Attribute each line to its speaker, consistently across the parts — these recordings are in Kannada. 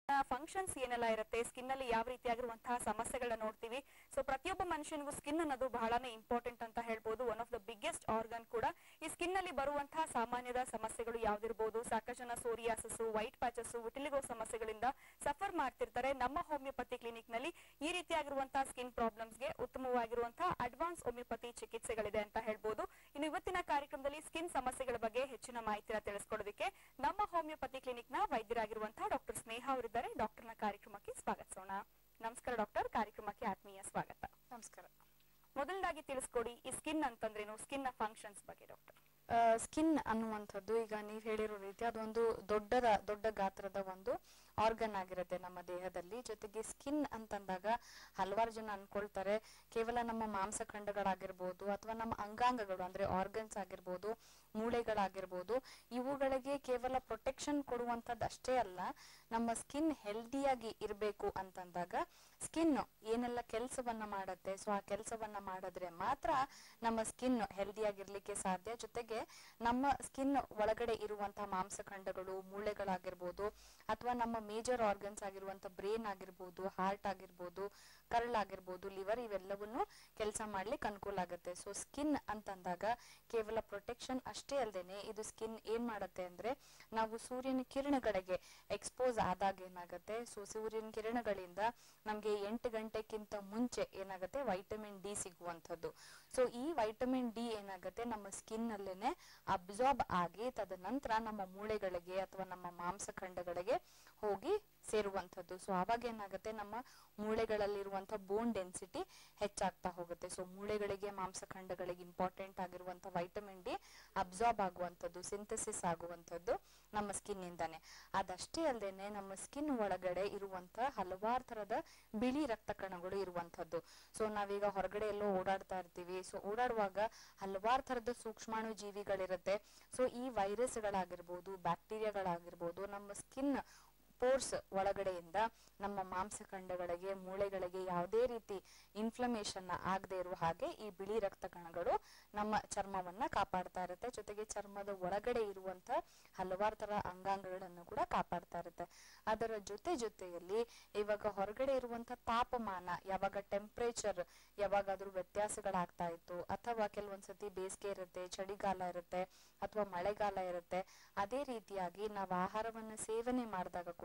Speaker 1: ಫಂಕ್ಷನ್ಸ್ ಏನೆಲ್ಲ ಇರುತ್ತೆ ಸ್ಕಿನ್ ಅಲ್ಲಿ ಯಾವ ರೀತಿಯಾಗಿರುವಂತಹ ಸಮಸ್ಯೆಗಳನ್ನ ನೋಡ್ತೀವಿ ಸೊ ಪ್ರತಿಯೊಬ್ಬ ಮನುಷ್ಯನಿಗೂ ಸ್ಕಿನ್ ಅನ್ನೋದು ಬಹಳನೇ ಇಂಪಾರ್ಟೆಂಟ್ ಅಂತ ಹೇಳ್ಬೋದು one of the biggest organ ಕೂಡ ಈ ಸ್ಕಿನ್ ಅಲ್ಲಿ ಬರುವಂತಹ ಸಾಮಾನ್ಯದ ಸಮಸ್ಯೆಗಳು ಯಾವ್ದಿರ್ಬೋದು ಸಾಕಷ್ಟು ಜನ ಸೋರಿಯಾಸಿಸ್ ವೈಟ್ ಪ್ಯಾಚಸ್ ವಿಟಿಲಿಗೋ ಸಮಸ್ಯೆಗಳಿಂದ ಸಫರ್ ಮಾಡ್ತಿರ್ತಾರೆ ನಮ್ಮ ಹೋಮಿಯೋಪತಿ ಕ್ಲಿನಿಕ್ ನಲ್ಲಿ ಈ ರೀತಿಯಾಗಿರುವಂತಹ ಸ್ಕಿನ್ ಪ್ರಾಬ್ಲಮ್ಸ್ ಗೆ ಉತ್ತಮವಾಗಿರುವಂತಹ ಅಡ್ವಾನ್ಸ್ ಹೋಮಿಯೋಪತಿ ಚಿಕಿತ್ಸೆಗಳಿದೆ ಅಂತ ಹೇಳ್ಬೋದು ಇನ್ನು ಇವತ್ತಿನ ಕಾರ್ಯಕ್ರಮದಲ್ಲಿ ಸ್ಕಿನ್ ಸಮಸ್ಯೆಗಳ ಬಗ್ಗೆ ಹೆಚ್ಚಿನ ಮಾಹಿತಿನ ತಿಳಿಸ್ಕೊಡೋದಕ್ಕೆ ನಮ್ಮ ಹೋಮಿಯೋಪತಿ ಕ್ಲಿನಿಕ್ ನ ವೈದ್ಯರಾಗಿರುವಂತಹ ಡಾಕ್ಟರ್ ಸ್ನೇಹ ಅವರಿದ್ದಾರೆ ಡಾಕ್ಟರ್ನ ಕಾರ್ಯಕ್ರಮಕ್ಕೆ ಸ್ವಾಗತಿಸೋಣ ನಮಸ್ಕಾರ ಡಾಕ್ಟರ್ ಕಾರ್ಯಕ್ರಮಕ್ಕೆ ಆತ್ಮೀಯ ಸ್ವಾಗತ
Speaker 2: ನಮಸ್ಕಾರ
Speaker 1: ಮೊದಲದಾಗಿ ತಿಳಿಸ್ಕೊಡಿ ಈ ಸ್ಕಿನ್ ಅಂತಂದ್ರೇನು ಸ್ಕಿನ್ ನ ಫಂಕ್ಷನ್ಸ್ ಬಗ್ಗೆ ಡಾಕ್ಟರ್
Speaker 2: ಸ್ಕಿನ್ ಅನ್ನುವಂಥದ್ದು ಈಗ ನೀವು ಹೇಳಿರೋ ರೀತಿ ಅದೊಂದು ದೊಡ್ಡದ ದೊಡ್ಡ ಗಾತ್ರದ ಒಂದು ಆರ್ಗನ್ ಆಗಿರುತ್ತೆ ನಮ್ಮ ದೇಹದಲ್ಲಿ ಜೊತೆಗೆ ಸ್ಕಿನ್ ಅಂತಂದಾಗ ಹಲವಾರು ಜನ ಅನ್ಕೊಳ್ತಾರೆ ಕೇವಲ ನಮ್ಮ ಮಾಂಸಖಂಡಗಳಾಗಿರ್ಬೋದು ಅಥವಾ ನಮ್ಮ ಅಂಗಾಂಗಗಳು ಅಂದ್ರೆ ಆರ್ಗನ್ಸ್ ಆಗಿರ್ಬೋದು ಮೂಳೆಗಳಾಗಿರ್ಬೋದು ಇವುಗಳಿಗೆ ಕೇವಲ ಪ್ರೊಟೆಕ್ಷನ್ ಕೊಡುವಂಥದ್ದು ಅಷ್ಟೇ ಅಲ್ಲ ನಮ್ಮ ಸ್ಕಿನ್ ಹೆಲ್ದಿಯಾಗಿ ಇರಬೇಕು ಅಂತಂದಾಗ ಸ್ಕಿನ್ ಏನೆಲ್ಲ ಕೆಲಸವನ್ನ ಮಾಡುತ್ತೆ ಸೊ ಆ ಕೆಲಸವನ್ನ ಮಾಡಿದ್ರೆ ಮಾತ್ರ ನಮ್ಮ ಸ್ಕಿನ್ ಹೆಲ್ದಿಯಾಗಿರ್ಲಿಕ್ಕೆ ಸಾಧ್ಯ ಜೊತೆಗೆ ನಮ್ಮ ಸ್ಕಿನ್ ಒಳಗಡೆ ಇರುವಂತಹ ಮಾಂಸಖಂಡಗಳು ಮೂಳೆಗಳಾಗಿರ್ಬೋದು ಅಥವಾ ನಮ್ಮ ಮೇಜರ್ ಆರ್ಗನ್ಸ್ ಆಗಿರುವಂತ ಬ್ರೇನ್ ಆಗಿರ್ಬೋದು ಹಾರ್ಟ್ ಆಗಿರ್ಬೋದು ಕರಳಾಗಿರ್ಬೋದು ಲಿವರ್ ಇವೆಲ್ಲವನ್ನು ಕೆಲಸ ಮಾಡ್ಲಿಕ್ಕೆ ಅನುಕೂಲ ಆಗುತ್ತೆ ಸೊ ಸ್ಕಿನ್ ಅಂತಂದಾಗ ಕೇವಲ ಪ್ರೊಟೆಕ್ಷನ್ ಅಷ್ಟೇ ಅಲ್ಲದೇನೆ ಇದು ಸ್ಕಿನ್ ಏನ್ ಮಾಡತ್ತೆ ಅಂದ್ರೆ ನಾವು ಸೂರ್ಯನ ಕಿರಣಗಳಿಗೆ ಎಕ್ಸ್ಪೋಸ್ ಆದಾಗ ಏನಾಗುತ್ತೆ ಸೊ ಸೂರ್ಯನ ಕಿರಣಗಳಿಂದ ನಮ್ಗೆ ಎಂಟು ಗಂಟೆಕ್ಕಿಂತ ಮುಂಚೆ ಏನಾಗುತ್ತೆ ವೈಟಮಿನ್ ಡಿ ಸಿಗುವಂಥದ್ದು ಸೊ ಈ ವೈಟಮಿನ್ ಡಿ ಏನಾಗುತ್ತೆ ನಮ್ಮ ಸ್ಕಿನ್ ಅಲ್ಲೇನೆ ಅಬ್ಸಾರ್ಬ್ ಆಗಿ ತದನಂತರ ನಮ್ಮ ಮೂಳೆಗಳಿಗೆ ಅಥವಾ ನಮ್ಮ ಮಾಂಸಖಂಡಗಳಿಗೆ ಹೋಗಿ ಸೇರುವಂಥದ್ದು ಸೊ ಅವಾಗ ಏನಾಗುತ್ತೆ ನಮ್ಮ ಮೂಳೆಗಳಲ್ಲಿರುವಂತ ಬೋನ್ ಡೆನ್ಸಿಟಿ ಹೆಚ್ಚಾಗ್ತಾ ಹೋಗುತ್ತೆ ಸೊ ಮೂಳೆಗಳಿಗೆ ಮಾಂಸಖಂಡಗಳಿಗೆ ಇಂಪಾರ್ಟೆಂಟ್ ಆಗಿರುವಂತ ವೈಟಮಿನ್ ಡಿ ಅಬ್ಸಾರ್ಬ್ ಆಗುವಂಥದ್ದು ಸಿಂಥಸಿಸ್ ಆಗುವಂಥದ್ದು ನಮ್ಮ ಸ್ಕಿನ್ ಇಂದಾನೆ ಅದಷ್ಟೇ ಅಲ್ಲದೇನೆ ನಮ್ಮ ಸ್ಕಿನ್ ಒಳಗಡೆ ಇರುವಂತ ಹಲವಾರು ತರದ ಬಿಳಿ ರಕ್ತ ಕಣಗಳು ಇರುವಂತದ್ದು ಸೊ ನಾವೀಗ ಹೊರಗಡೆ ಎಲ್ಲೋ ಓಡಾಡ್ತಾ ಇರ್ತೀವಿ ಸೊ ಓಡಾಡುವಾಗ ಹಲವಾರು ತರದ ಸೂಕ್ಷ್ಮಾಣು ಜೀವಿಗಳಿರುತ್ತೆ ಸೊ ಈ ವೈರಸ್ಗಳಾಗಿರ್ಬೋದು ಬ್ಯಾಕ್ಟೀರಿಯಾಗಳಾಗಿರ್ಬೋದು ನಮ್ಮ ಸ್ಕಿನ್ ಪೋರ್ಸ್ ಒಳಗಡೆಯಿಂದ ನಮ್ಮ ಮಾಂಸಖಂಡಗಳಿಗೆ ಮೂಳೆಗಳಿಗೆ ಯಾವುದೇ ರೀತಿ ಇನ್ಫ್ಲಮೇಷನ್ ಆಗದೆ ಇರುವ ಹಾಗೆ ಈ ಬಿಳಿ ರಕ್ತ ಕಣಗಳು ನಮ್ಮ ಚರ್ಮವನ್ನ ಕಾಪಾಡ್ತಾ ಇರುತ್ತೆ ಜೊತೆಗೆ ಚರ್ಮದ ಒಳಗಡೆ ಇರುವಂತ ಹಲವಾರು ತರ ಅಂಗಾಂಗಗಳನ್ನು ಕೂಡ ಕಾಪಾಡ್ತಾ ಇರುತ್ತೆ ಅದರ ಜೊತೆ ಜೊತೆಯಲ್ಲಿ ಇವಾಗ ಹೊರಗಡೆ ಇರುವಂತ ತಾಪಮಾನ ಯಾವಾಗ ಟೆಂಪರೇಚರ್ ಯಾವಾಗಾದ್ರೂ ವ್ಯತ್ಯಾಸಗಳಾಗ್ತಾ ಇತ್ತು ಅಥವಾ ಕೆಲವೊಂದ್ಸತಿ ಬೇಸಿಗೆ ಇರುತ್ತೆ ಚಳಿಗಾಲ ಇರುತ್ತೆ ಅಥವಾ ಮಳೆಗಾಲ ಇರುತ್ತೆ ಅದೇ ರೀತಿಯಾಗಿ ನಾವು ಆಹಾರವನ್ನು ಸೇವನೆ ಮಾಡಿದಾಗ ಕೂಡ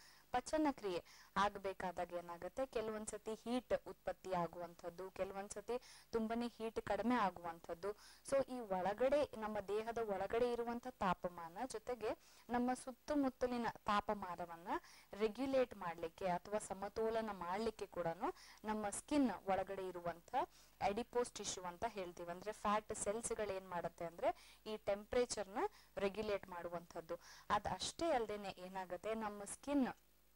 Speaker 2: ಪಚನ ಕ್ರಿಯೆ ಆಗ್ಬೇಕಾದಾಗ ಏನಾಗುತ್ತೆ ಕೆಲವೊಂದ್ಸತಿ ಹೀಟ್ ಉತ್ಪತ್ತಿ ಆಗುವಂಥದ್ದು ಕೆಲವೊಂದ್ಸತಿ ತುಂಬಾನೇ ಹೀಟ್ ಕಡಿಮೆ ಆಗುವಂಥದ್ದು ಸೊ ಈ ಒಳಗಡೆ ನಮ್ಮ ದೇಹದ ಒಳಗಡೆ ಇರುವಂತ ತಾಪಮಾನ ಜೊತೆಗೆ ನಮ್ಮ ಸುತ್ತಮುತ್ತಲಿನ ತಾಪಮಾನವನ್ನ ರೆಗ್ಯುಲೇಟ್ ಮಾಡ್ಲಿಕ್ಕೆ ಅಥವಾ ಸಮತೋಲನ ಮಾಡ್ಲಿಕ್ಕೆ ಕೂಡ ನಮ್ಮ ಸ್ಕಿನ್ ಒಳಗಡೆ ಇರುವಂತ ಎಡಿಪೋಸ್ ಟಿಶ್ಯೂ ಅಂತ ಹೇಳ್ತೀವಿ ಅಂದ್ರೆ ಫ್ಯಾಟ್ ಸೆಲ್ಸ್ ಗಳು ಏನ್ ಮಾಡುತ್ತೆ ಅಂದ್ರೆ ಈ ಟೆಂಪರೇಚರ್ ನ ರೆಗ್ಯುಲೇಟ್ ಮಾಡುವಂಥದ್ದು ಅದ್ ಅಷ್ಟೇ ಅಲ್ದೇನೆ ಏನಾಗುತ್ತೆ ನಮ್ಮ ಸ್ಕಿನ್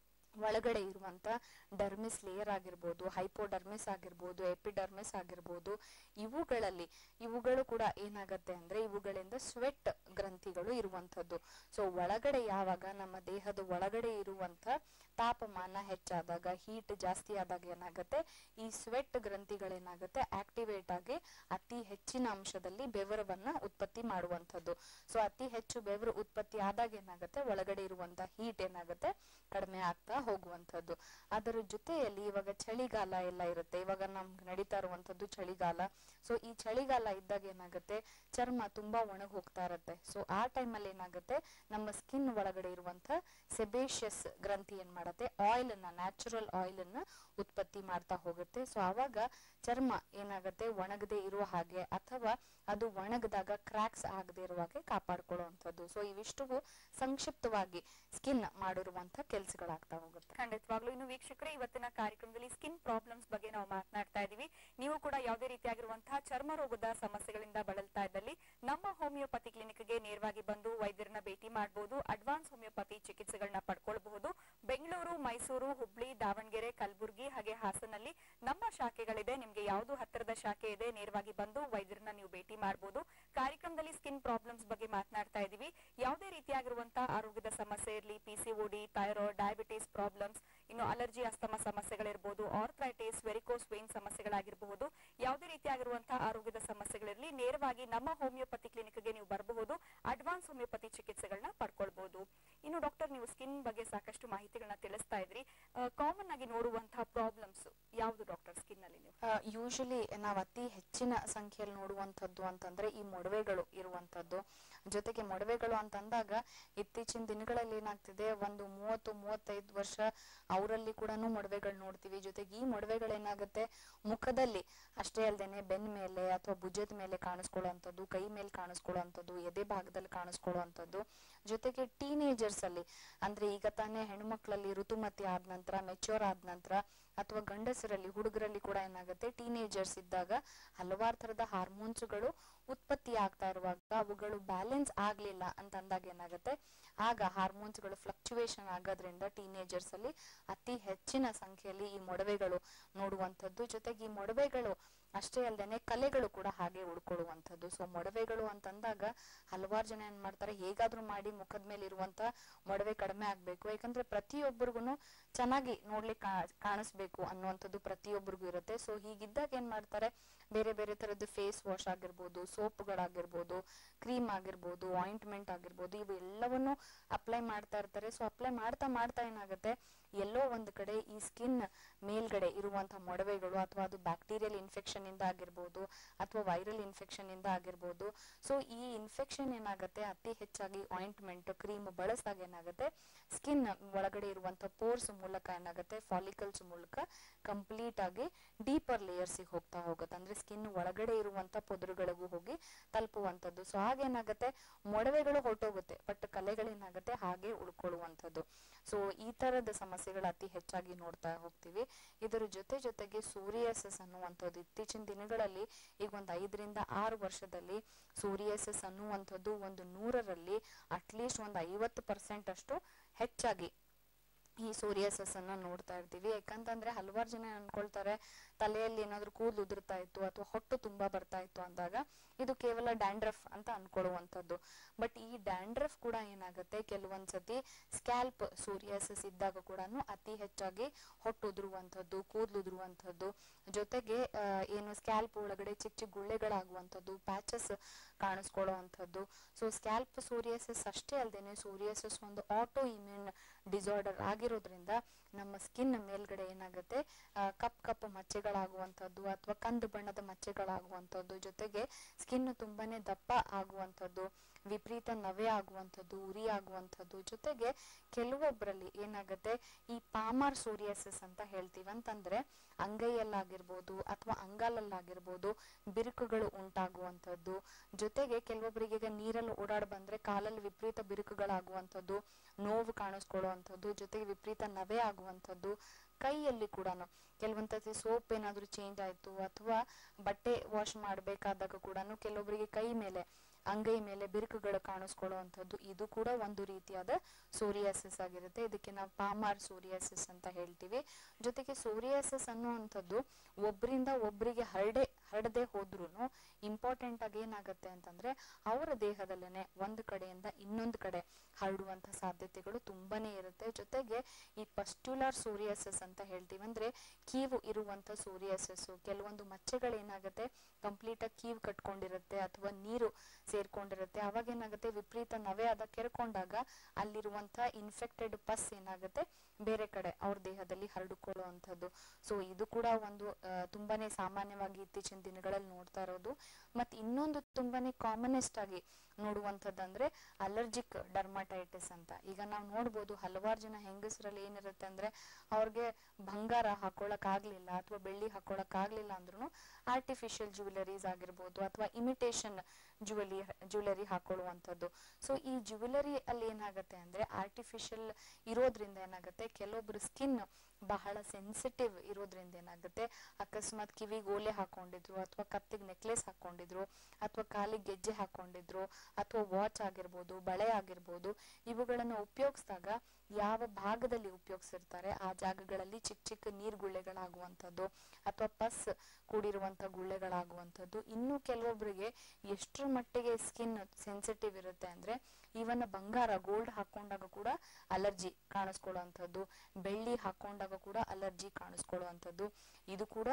Speaker 2: ಒಳಗಡೆ ಇರುವಂತ ಡರ್ಮಿಸ್ ಲೇಯರ್ ಆಗಿರ್ಬೋದು ಹೈಪೋಡರ್ಮಿಸ್ ಆಗಿರ್ಬೋದು ಎಪಿಡರ್ಮಿಸ್ ಆಗಿರ್ಬೋದು ಇವುಗಳಲ್ಲಿ ಇವುಗಳು ಕೂಡ ಏನಾಗತ್ತೆ ಅಂದ್ರೆ ಇವುಗಳಿಂದ ಸ್ವೆಟ್ ಗ್ರಂಥಿಗಳು ಇರುವಂತದ್ದು ಸೊ ಒಳಗಡೆ ಯಾವಾಗ ನಮ್ಮ ದೇಹದ ಒಳಗಡೆ ಇರುವಂತ ತಾಪಮಾನ ಹೆಚ್ಚಾದಾಗ ಹೀಟ್ ಜಾಸ್ತಿ ಆದಾಗ ಏನಾಗುತ್ತೆ ಈ ಸ್ವೆಟ್ ಗ್ರಂಥಿಗಳೇನಾಗುತ್ತೆ ಆಕ್ಟಿವೇಟ್ ಆಗಿ ಅತಿ ಹೆಚ್ಚಿನ ಅಂಶದಲ್ಲಿ ಬೆವರವನ್ನ ಉತ್ಪತ್ತಿ ಮಾಡುವಂಥದ್ದು ಸೊ ಅತಿ ಹೆಚ್ಚು ಬೆವರು ಉತ್ಪತ್ತಿ ಆದಾಗ ಏನಾಗುತ್ತೆ ಒಳಗಡೆ ಇರುವಂತ ಹೀಟ್ ಏನಾಗುತ್ತೆ ಕಡಿಮೆ ಆಗ್ತಾ ಹೋಗುವಂಥದ್ದು ಅದರ ಜೊತೆಯಲ್ಲಿ ಇವಾಗ ಚಳಿಗಾಲ ಎಲ್ಲ ಇರುತ್ತೆ ಇವಾಗ ನಮ್ಗೆ ನಡೀತಾ ಇರುವಂತದ್ದು ಚಳಿಗಾಲ ಸೊ ಈ ಚಳಿಗಾಲ ಇದ್ದಾಗ ಏನಾಗುತ್ತೆ ಚರ್ಮ ತುಂಬಾ ಒಣಗ್ ಹೋಗ್ತಾ ಇರತ್ತೆ ಸೊ ಆ ಟೈಮಲ್ಲಿ ಏನಾಗುತ್ತೆ ನಮ್ಮ ಸ್ಕಿನ್ ಒಳಗಡೆ ಇರುವಂತ ಸೆಬೇಷಿಯಸ್ ಗ್ರಂಥಿ ಏನ್ ಮಾಡತ್ತೆ ಆಯಿಲ್ ಅನ್ನ ನ್ಯಾಚುರಲ್ ಆಯಿಲ್ ಅನ್ನ ಉತ್ಪತ್ತಿ ಮಾಡ್ತಾ ಹೋಗುತ್ತೆ ಸೊ ಆವಾಗ ಚರ್ಮ ಏನಾಗುತ್ತೆ ಒಣಗದೆ ಇರುವ ಹಾಗೆ ಅಥವಾ ಅದು ಒಣಗದಾಗ ಕ್ರಾಕ್ಸ್ ಆಗದೆ ಇರುವ ಹಾಗೆ ಕಾಪಾಡ್ಕೊಳ್ಳುವಂಥದ್ದು ಸೊ ಇವಿಷ್ಟು ಸಂಕ್ಷಿಪ್ತವಾಗಿ ಸ್ಕಿನ್ ಮಾಡಿರುವಂತ ಕೆಲ್ಸಗಳಾಗ್ತಾ ಹೋಗುತ್ತೆ
Speaker 1: ಖಂಡಿತವಾಗ್ಲೂ ಇನ್ನು ವೀಕ್ಷಕರೇ ಇವತ್ತಿನ ಕಾರ್ಯಕ್ರಮದಲ್ಲಿ ಸ್ಕಿನ್ ಪ್ರಾಬ್ಲಮ್ಸ್ ಬಗ್ಗೆ ನಾವು ಮಾತನಾಡ್ತಾ ಇದೀವಿ ನೀವು ಕೂಡ ಯಾವುದೇ ರೀತಿಯಾಗಿರುವಂತಹ ಚರ್ಮ ರೋಗದ ಸಮಸ್ಯೆಗಳಿಂದ ಬಳಲ್ತಾ ಇದ್ದಲ್ಲಿ ನಮ್ಮ ಹೋಮಿಯೋಪತಿ ಕ್ಲಿನಿಕ್ಗೆ ನೇರವಾಗಿ ಬಂದು ವೈದ್ಯರನ್ನ ಭೇಟಿ ಮಾಡಬಹುದು ಅಡ್ವಾನ್ಸ್ ಹೋಮಿಯೋಪತಿ ಚಿಕಿತ್ಸೆಗಳನ್ನ ಪಡ್ಕೊಳ್ಬಹುದು ಬೆಂಗಳೂರು ಮೈಸೂರು ಹುಬ್ಳಿ ದಾವಣಗೆರೆ ಕಲಬುರಗಿ ಹಾಗೆ ಹಾಸನಲ್ಲಿ ನಮ್ಮ ಶಾಖೆಗಳಿದೆ ನಿಮ್ಗೆ ಯಾವುದು ಹತ್ತಿರದ ಶಾಖೆ ಇದೆ ನೇರವಾಗಿ ಬಂದು ವೈದ್ಯರನ್ನ ನೀವು ಭೇಟಿ ಮಾಡಬಹುದು ಕಾರ್ಯಕ್ರಮದಲ್ಲಿ ಸ್ಕಿನ್ ಪ್ರಾಬ್ಲಮ್ಸ್ ಬಗ್ಗೆ ಮಾತನಾಡ್ತಾ ಇದೀವಿ ಯಾವುದೇ ರೀತಿಯಾಗಿರುವಂತಹ ಆರೋಗ್ಯದ ಸಮಸ್ಯೆ ಇರಲಿ P C D thyroid diabetes problems ಇನ್ನು ಅಲರ್ಜಿ ಅಸ್ತಮ ಸಮಸ್ಯೆಗಳಿರ್ಬೋದು ಆರ್ಥ್ರೈಟಿಸ್ ವೆರಿಕೋಸ್ ವೇನ್ ಸಮಸ್ಯೆಗಳಾಗಿರಬಹುದು ಯಾವುದೇ ರೀತಿಯಾಗಿರುವಂತಹ ಆರೋಗ್ಯದ ಸಮಸ್ಯೆಗಳಿರಲಿ ನೇರವಾಗಿ ನಮ್ಮ ಹೋಮಿಯೋಪತಿ ಕ್ಲಿನಿಕ್ಗೆ ನೀವು ಬರಬಹುದು ಅಡ್ವಾನ್ಸ್ ಹೋಮಿಯೋಪತಿ ಚಿಕಿತ್ಸೆಗಳನ್ನ ಪಡ್ಕೊಳ್ಬಹುದು ಇನ್ನು ಡಾಕ್ಟರ್ ನೀವು ಸ್ಕಿನ್ ಬಗ್ಗೆ ಸಾಕಷ್ಟು ಮಾಹಿತಿಗಳನ್ನ ತಿಳಿಸ್ತಾ ಇದ್ರಿ ಕಾಮನ್ ಆಗಿ ನೋಡುವಂತಹ ಪ್ರಾಬ್ಲಮ್ಸ್ ಯಾವುದು ಡಾಕ್ಟರ್ ಸ್ಕಿನ್ ಅಲ್ಲಿ ನೀವು
Speaker 2: ಯೂಶಲಿ ನಾವು ಅತಿ ಹೆಚ್ಚಿನ ಸಂಖ್ಯೆಯಲ್ಲಿ ನೋಡುವಂಥದ್ದು ಅಂತಂದ್ರೆ ಈ ಮೊಡವೆಗಳು ಇರುವಂಥದ್ದು ಜೊತೆಗೆ ಮೊಡವೆಗಳು ಅಂತಂದಾಗ ಇತ್ತೀಚಿನ ದಿನಗಳಲ್ಲಿ ಏನಾಗ್ತಿದೆ ಒಂದು ಮೂವತ್ತು ಮೂವತ್ತೈದು ವರ್ಷ ಅವರಲ್ಲಿ ಕೂಡ ಮೊಡವೆಗಳು ನೋಡ್ತೀವಿ ಜೊತೆಗೆ ಈ ಮೊಡವೆಗಳೇನಾಗುತ್ತೆ ಮುಖದಲ್ಲಿ ಅಷ್ಟೇ ಅಲ್ದೇನೆ ಬೆನ್ನ ಮೇಲೆ ಅಥವಾ ಭುಜದ ಮೇಲೆ ಕಾಣಿಸ್ಕೊಳ್ಳುವಂಥದ್ದು ಕೈ ಮೇಲೆ ಕಾಣಿಸ್ಕೊಳ್ಳುವಂಥದ್ದು ಎದೆ ಭಾಗದಲ್ಲಿ ಕಾಣಿಸ್ಕೊಳ್ಳುವಂಥದ್ದು ಜೊತೆಗೆ ಟೀನೇಜರ್ಸ್ ಅಲ್ಲಿ ಅಂದ್ರೆ ಈಗ ತಾನೇ ಹೆಣ್ಮಕ್ಳಲ್ಲಿ ಋತುಮತಿ ಆದ ನಂತರ ಮೆಚ್ಯೂರ್ ಆದ ನಂತರ ಅಥವಾ ಗಂಡಸರಲ್ಲಿ ಹುಡುಗರಲ್ಲಿ ಕೂಡ ಏನಾಗುತ್ತೆ ಟೀನೇಜರ್ಸ್ ಇದ್ದಾಗ ಹಲವಾರು ತರದ ಹಾರ್ಮೋನ್ಸ್ಗಳು ಉತ್ಪತ್ತಿ ಆಗ್ತಾ ಇರುವಾಗ ಅವುಗಳು ಬ್ಯಾಲೆನ್ಸ್ ಆಗ್ಲಿಲ್ಲ ಅಂತ ಅಂದಾಗ ಏನಾಗುತ್ತೆ ಆಗ ಹಾರ್ಮೋನ್ಸ್ಗಳು ಫ್ಲಕ್ಚುಯೇಷನ್ ಆಗೋದ್ರಿಂದ ಟೀನೇಜರ್ಸ್ ಅಲ್ಲಿ ಅತಿ ಹೆಚ್ಚಿನ ಸಂಖ್ಯೆಯಲ್ಲಿ ಈ ಮೊಡವೆಗಳು ನೋಡುವಂಥದ್ದು ಜೊತೆಗೆ ಈ ಮೊಡವೆಗಳು ಅಷ್ಟೇ ಅಲ್ಲದೆ ಕಲೆಗಳು ಕೂಡ ಹಾಗೆ ಉಳ್ಕೊಳ್ಳುವಂಥದ್ದು ಸೊ ಮೊಡವೆಗಳು ಅಂತಂದಾಗ ಹಲವಾರು ಜನ ಏನ್ ಮಾಡ್ತಾರೆ ಹೇಗಾದ್ರೂ ಮಾಡಿ ಮುಖದ ಮೇಲೆ ಇರುವಂತ ಮೊಡವೆ ಕಡಿಮೆ ಆಗ್ಬೇಕು ಯಾಕಂದ್ರೆ ಪ್ರತಿಯೊಬ್ಬರಿಗೂ ಚೆನ್ನಾಗಿ ನೋಡ್ಲಿಕ್ಕೆ ಕಾ- ಕಾಣಿಸ್ಬೇಕು ಅನ್ನುವಂಥದ್ದು ಪ್ರತಿಯೊಬ್ಬರಿಗೂ ಇರುತ್ತೆ ಸೊ ಹೀಗಿದ್ದಾಗ ಏನ್ ಮಾಡ್ತಾರೆ ಬೇರೆ ಬೇರೆ ತರದ್ದು ಫೇಸ್ ವಾಶ್ ಆಗಿರ್ಬೋದು ಸೋಪ್ಗಳಾಗಿರ್ಬೋದು ಕ್ರೀಮ್ ಆಗಿರ್ಬೋದು ಆಯಿಂಟ್ಮೆಂಟ್ ಆಗಿರ್ಬೋದು ಇವು ಎಲ್ಲವನ್ನು ಅಪ್ಲೈ ಮಾಡ್ತಾ ಇರ್ತಾರೆ ಸೊ ಅಪ್ಲೈ ಮಾಡ್ತಾ ಮಾಡ್ತಾ ಏನಾಗುತ್ತೆ ಎಲ್ಲೋ ಒಂದ್ ಕಡೆ ಈ ಸ್ಕಿನ್ ಮೇಲ್ಗಡೆ ಇರುವಂತಹ ಮೊಡವೆಗಳು ಅಥವಾ ಅದು ಬ್ಯಾಕ್ಟೀರಿಯಲ್ ಇನ್ಫೆಕ್ಷನ್ ಇಂದ ಆಗಿರ್ಬೋದು ಅಥವಾ ವೈರಲ್ ಇನ್ಫೆಕ್ಷನ್ ಇಂದ ಆಗಿರ್ಬೋದು ಸೊ ಈ ಇನ್ಫೆಕ್ಷನ್ ಏನಾಗುತ್ತೆ ಅತಿ ಹೆಚ್ಚಾಗಿ ಆಯಿಂಟ್ಮೆಂಟ್ ಕ್ರೀಮ್ ಬಳಸಿದಾಗ ಏನಾಗುತ್ತೆ ಸ್ಕಿನ್ ಒಳಗಡೆ ಇರುವಂತ ಪೋರ್ಸ್ ಮೂಲಕ ಏನಾಗುತ್ತೆ ಫಾಲಿಕಲ್ಸ್ ಮೂಲಕ ಕಂಪ್ಲೀಟ್ ಆಗಿ ಡೀಪರ್ ಲೇಯರ್ಸಿಗೆ ಹೋಗ್ತಾ ಹೋಗುತ್ತೆ ಅಂದ್ರೆ ಸ್ಕಿನ್ ಒಳಗಡೆ ಇರುವಂತ ಪೊದರುಗಳಿಗೂ ಹೋಗಿ ತಲುಪುವಂಥದ್ದು ಸೊ ಹಾಗೇನಾಗುತ್ತೆ ಮೊಡವೆಗಳು ಹೊರಟೋಗುತ್ತೆ ಬಟ್ ಕಲೆಗಳೇನಾಗುತ್ತೆ ಹಾಗೆ ಉಳ್ಕೊಳ್ಳುವಂಥದ್ದು ಸೊ ಈ ತರದ ಸಮಸ್ಯೆಗಳು ಅತಿ ಹೆಚ್ಚಾಗಿ ನೋಡ್ತಾ ಹೋಗ್ತೀವಿ ಇದರ ಜೊತೆ ಜೊತೆಗೆ ಸೂರಿಯಸಸ್ ಅನ್ನುವಂಥದ್ದು ಇತ್ತೀಚಿನ ದಿನಗಳಲ್ಲಿ ಈಗ ಒಂದು ಐದರಿಂದ ಆರು ವರ್ಷದಲ್ಲಿ ಸೂರಿಯಸಸ್ ಅನ್ನುವಂಥದ್ದು ಒಂದು ನೂರರಲ್ಲಿ ಅಟ್ಲೀಸ್ಟ್ ಒಂದು ಐವತ್ತು ಪರ್ಸೆಂಟ್ ಅಷ್ಟು ಹೆಚ್ಚಾಗಿ ಈ ಸೋರಿಯಸಸ್ ಅನ್ನ ನೋಡ್ತಾ ಇರ್ತೀವಿ ಯಾಕಂತಂದ್ರೆ ಹಲವಾರು ಜನ ಅನ್ಕೊಳ್ತಾರೆ ತಲೆಯಲ್ಲಿ ಏನಾದ್ರೂ ಕೂದಲು ಉದುರ್ತಾ ಇತ್ತು ಅಥವಾ ಹೊಟ್ಟು ತುಂಬಾ ಬರ್ತಾ ಇತ್ತು ಅಂದಾಗ ಇದು ಕೇವಲ ಡ್ಯಾಂಡ್ರಫ್ ಅಂತ ಅನ್ಕೊಳ್ಳುವಂಥದ್ದು ಬಟ್ ಈ ಡ್ಯಾಂಡ್ರಫ್ ಕೂಡ ಏನಾಗುತ್ತೆ ಕೆಲವೊಂದ್ಸತಿ ಸ್ಕ್ಯಾಲ್ಪ್ ಸೋರಿಯಾಸಿಸ್ ಇದ್ದಾಗ ಕೂಡ ಅತಿ ಹೆಚ್ಚಾಗಿ ಹೊಟ್ಟು ಉದುರುವಂಥದ್ದು ಕೂದಲು ಉದುರುವಂಥದ್ದು ಜೊತೆಗೆ ಆ, ಏನು ಸ್ಕ್ಯಾಲ್ಪ್ ಒಳಗಡೆ ಚಿಕ್ಕ ಚಿಕ್ಕ ಗುಳ್ಳೆಗಳಾಗುವಂಥದ್ದು ಪ್ಯಾಚಸ್ ಕಾಣಿಸ್ಕೊಳ್ಳುವಂಥದ್ದು ಸೊ ಸ್ಕ್ಯಾಲ್ಪ್ ಸೋರಿಯಾಸಿಸ್ ಅಷ್ಟೇ ಅಲ್ಲದೆ ಸೋರಿಯಾಸಿಸ್ ಒಂದು ಆಟೋ ಇಮ್ಯೂನ್ ಡಿಸಾರ್ಡರ್ ಆಗಿರೋದ್ರಿಂದ ನಮ್ಮ ಸ್ಕಿನ್ ಮೇಲ್ಗಡೆ ಏನಾಗುತ್ತೆ ಆ, ಕಪ್ ಕಪ್ ಮಚ್ಚೆಗಳಾಗುವಂಥದ್ದು ಅಥವಾ ಕಂದು ಬಣ್ಣದ ಮಚ್ಚೆಗಳಾಗುವಂಥದ್ದು ಜೊತೆಗೆ ಸ್ಕಿನ್ ತುಂಬಾನೇ ದಪ್ಪ ಆಗುವಂಥದ್ದು ವಿಪರೀತ ನವೆ ಆಗುವಂಥದ್ದು ಉರಿ ಆಗುವಂಥದ್ದು ಜೊತೆಗೆ ಕೆಲವೊಬ್ಬರಲ್ಲಿ ಏನಾಗುತ್ತೆ ಈ ಪಾಮಾರ್ ಸೋರಿಯಾಸಿಸ್ ಅಂತ ಹೇಳ್ತೀವಿ ಅಂತಂದ್ರೆ ಅಂಗೈಯಲ್ಲಾಗಿರ್ಬೋದು ಅಥವಾ ಅಂಗಾಲಲ್ಲಾಗಿರ್ಬೋದು ಬಿರುಕುಗಳು ಉಂಟಾಗುವಂಥದ್ದು ಜೊತೆಗೆ ಕೆಲವೊಬ್ಬರಿಗೆ ಈಗ ನೀರಲ್ಲಿ ಓಡಾಡ್ ಬಂದ್ರೆ ಕಾಲಲ್ಲಿ ವಿಪರೀತ ಬಿರುಕುಗಳಾಗುವಂಥದ್ದು ನೋವು ಕಾಣಿಸ್ಕೊಳ್ಳುವಂಥದ್ದು ಜೊತೆಗೆ ವಿಪರೀತ ನವೆ ಆಗುವಂಥದ್ದು ಕೈಯಲ್ಲಿ ಕೂಡ ಕೆಲವೊಂದ್ಸತಿ ಸೋಪ್ ಏನಾದ್ರೂ ಚೇಂಜ್ ಆಯ್ತು ಅಥವಾ ಬಟ್ಟೆ ವಾಶ್ ಮಾಡ್ಬೇಕಾದಾಗ ಕೂಡ ಕೆಲವೊಬ್ಬರಿಗೆ ಕೈ ಮೇಲೆ ಅಂಗೈ ಮೇಲೆ ಬಿರುಕುಗಳು ಕಾಣಿಸ್ಕೊಳ್ಳುವಂಥದ್ದು ಇದು ಕೂಡ ಒಂದು ರೀತಿಯಾದ ಸೋರಿಯಾಸಿಸ್ ಆಗಿರುತ್ತೆ ಇದಕ್ಕೆ ನಾವು ಪಾಮಾರ್ ಸೋರಿಯಾಸಿಸ್ ಅಂತ ಹೇಳ್ತೀವಿ ಜೊತೆಗೆ ಸೋರಿಯಾಸಿಸ್ ಅನ್ನುವಂಥದ್ದು ಒಬ್ಬರಿಂದ ಒಬ್ಬರಿಗೆ ಹರಡೆ ಹರಡದೆ ಹೋದ್ರೂ ಇಂಪಾರ್ಟೆಂಟ್ ಆಗಿ ಏನಾಗುತ್ತೆ ಅಂತಂದ್ರೆ ಅವರ ದೇಹದಲ್ಲೇನೆ ಒಂದು ಕಡೆಯಿಂದ ಇನ್ನೊಂದು ಕಡೆ ಹರಡುವಂತ ಸಾಧ್ಯತೆಗಳು ತುಂಬಾನೇ ಇರುತ್ತೆ ಜೊತೆಗೆ ಈ ಪಸ್ಟ್ಯುಲಾರ್ ಸೋರಿಯಾಸಿಸ್ ಅಂತ ಹೇಳ್ತೀವಿ ಅಂದ್ರೆ ಕೀವು ಇರುವಂತ ಸೋರಿಯಾಸಿಸ್ ಕೆಲವೊಂದು ಮಚ್ಚೆಗಳೇನಾಗುತ್ತೆ ಕಂಪ್ಲೀಟ್ ಆಗಿ ಕೀವು ಕಟ್ಕೊಂಡಿರುತ್ತೆ ಅಥವಾ ನೀರು ಸೇರ್ಕೊಂಡಿರುತ್ತೆ ಅವಾಗ ಏನಾಗುತ್ತೆ ವಿಪರೀತ ನವೆ ಆದ ಕೆರ್ಕೊಂಡಾಗ ಅಲ್ಲಿರುವಂತ ಇನ್ಫೆಕ್ಟೆಡ್ ಪಸ್ ಏನಾಗುತ್ತೆ ಬೇರೆ ಕಡೆ ಅವ್ರ ದೇಹದಲ್ಲಿ ಹರಡಿಕೊಳ್ಳುವಂಥದ್ದು ಸೊ ಇದು ಕೂಡ ಒಂದು ಆ, ತುಂಬಾನೇ ಸಾಮಾನ್ಯವಾಗಿ ಇತ್ತೀಚಿನ ದಿನಗಳಲ್ಲಿ ನೋಡ್ತಾ ಇರೋದು ಮತ್ತೆ ಇನ್ನೊಂದು ತುಂಬಾನೇ ಕಾಮನೆಸ್ಟ್ ಆಗಿ ನೋಡುವಂಥದ್ದಂದ್ರೆ ಅಲರ್ಜಿಕ್ ಡರ್ಮಟೈಟಿಸ್ ಅಂತ ಈಗ ನಾವು ನೋಡ್ಬೋದು ಹಲವಾರು ಜನ ಹೆಂಗಸರಲ್ಲಿ ಏನಿರುತ್ತೆ ಅಂದ್ರೆ ಅವ್ರಿಗೆ ಬಂಗಾರ ಹಾಕೊಳಕ್ ಆಗ್ಲಿಲ್ಲ ಅಥವಾ ಬೆಳ್ಳಿ ಹಾಕೊಳಕ್ ಆಗ್ಲಿಲ್ಲ ಅಂದ್ರೂ ಆರ್ಟಿಫಿಷಿಯಲ್ ಜ್ಯುವೆಲರೀಸ್ ಆಗಿರ್ಬೋದು ಅಥವಾ ಇಮಿಟೇಷನ್ ಜ್ಯುವೆಲಿ ಜ್ಯುವೆಲರಿ ಹಾಕೊಳ್ಳುವಂಥದ್ದು ಸೊ ಈ ಜ್ಯುವೆಲರಿ ಅಲ್ಲಿ ಏನಾಗುತ್ತೆ ಅಂದ್ರೆ ಆರ್ಟಿಫಿಷಿಯಲ್ ಇರೋದ್ರಿಂದ ಏನಾಗುತ್ತೆ ಕೆಲವೊಬ್ರು ಸ್ಕಿನ್ ಬಹಳ ಸೆನ್ಸಿಟಿವ್ ಇರೋದ್ರಿಂದ ಏನಾಗುತ್ತೆ ಅಕಸ್ಮಾತ್ ಕಿವಿಗೆ ಓಲೆ ಹಾಕೊಂಡಿದ್ರು ಹಾಕೊಂಡಿದ್ರು ಅಥವಾ ಕತ್ತಿಗೆ ನೆಕ್ಲೆಸ್ ಹಾಕೊಂಡಿದ್ರು ಅಥವಾ ಕಾಲಿಗೆ ಗೆಜ್ಜೆ ಹಾಕೊಂಡಿದ್ರು ಅಥವಾ ವಾಚ್ ಆಗಿರ್ಬೋದು ಬಳೆ ಆಗಿರ್ಬೋದು ಇವುಗಳನ್ನು ಉಪಯೋಗಿಸಿದಾಗ ಯಾವ ಭಾಗದಲ್ಲಿ ಉಪಯೋಗಿಸಿರ್ತಾರೆ ಆ ಜಾಗಗಳಲ್ಲಿ ಚಿಕ್ಕ ಚಿಕ್ಕ ನೀರ್ ಗುಳ್ಳೆಗಳಾಗುವಂಥದ್ದು ಅಥವಾ ಪಸ್ ಕೂಡಿರುವಂತ ಗುಳ್ಳೆಗಳಾಗುವಂಥದ್ದು ಇನ್ನು ಕೆಲವೊಬ್ಬರಿಗೆ ಎಷ್ಟರ ಮಟ್ಟಿಗೆ ಸ್ಕಿನ್ ಸೆನ್ಸಿಟಿವ್ ಇರುತ್ತೆ ಅಂದ್ರೆ ಇವನ್ ಬಂಗಾರ ಗೋಲ್ಡ್ ಹಾಕೊಂಡಾಗ ಕೂಡ ಅಲರ್ಜಿ ಕಾಣಿಸ್ಕೊಳ್ಳುವಂಥದ್ದು ಬೆಳ್ಳಿ ಹಾಕೊಂಡಾಗ ಕೂಡ ಅಲರ್ಜಿ ಕಾಣಿಸ್ಕೊಳ್ಳುವಂಥದ್ದು ಇದು ಕೂಡ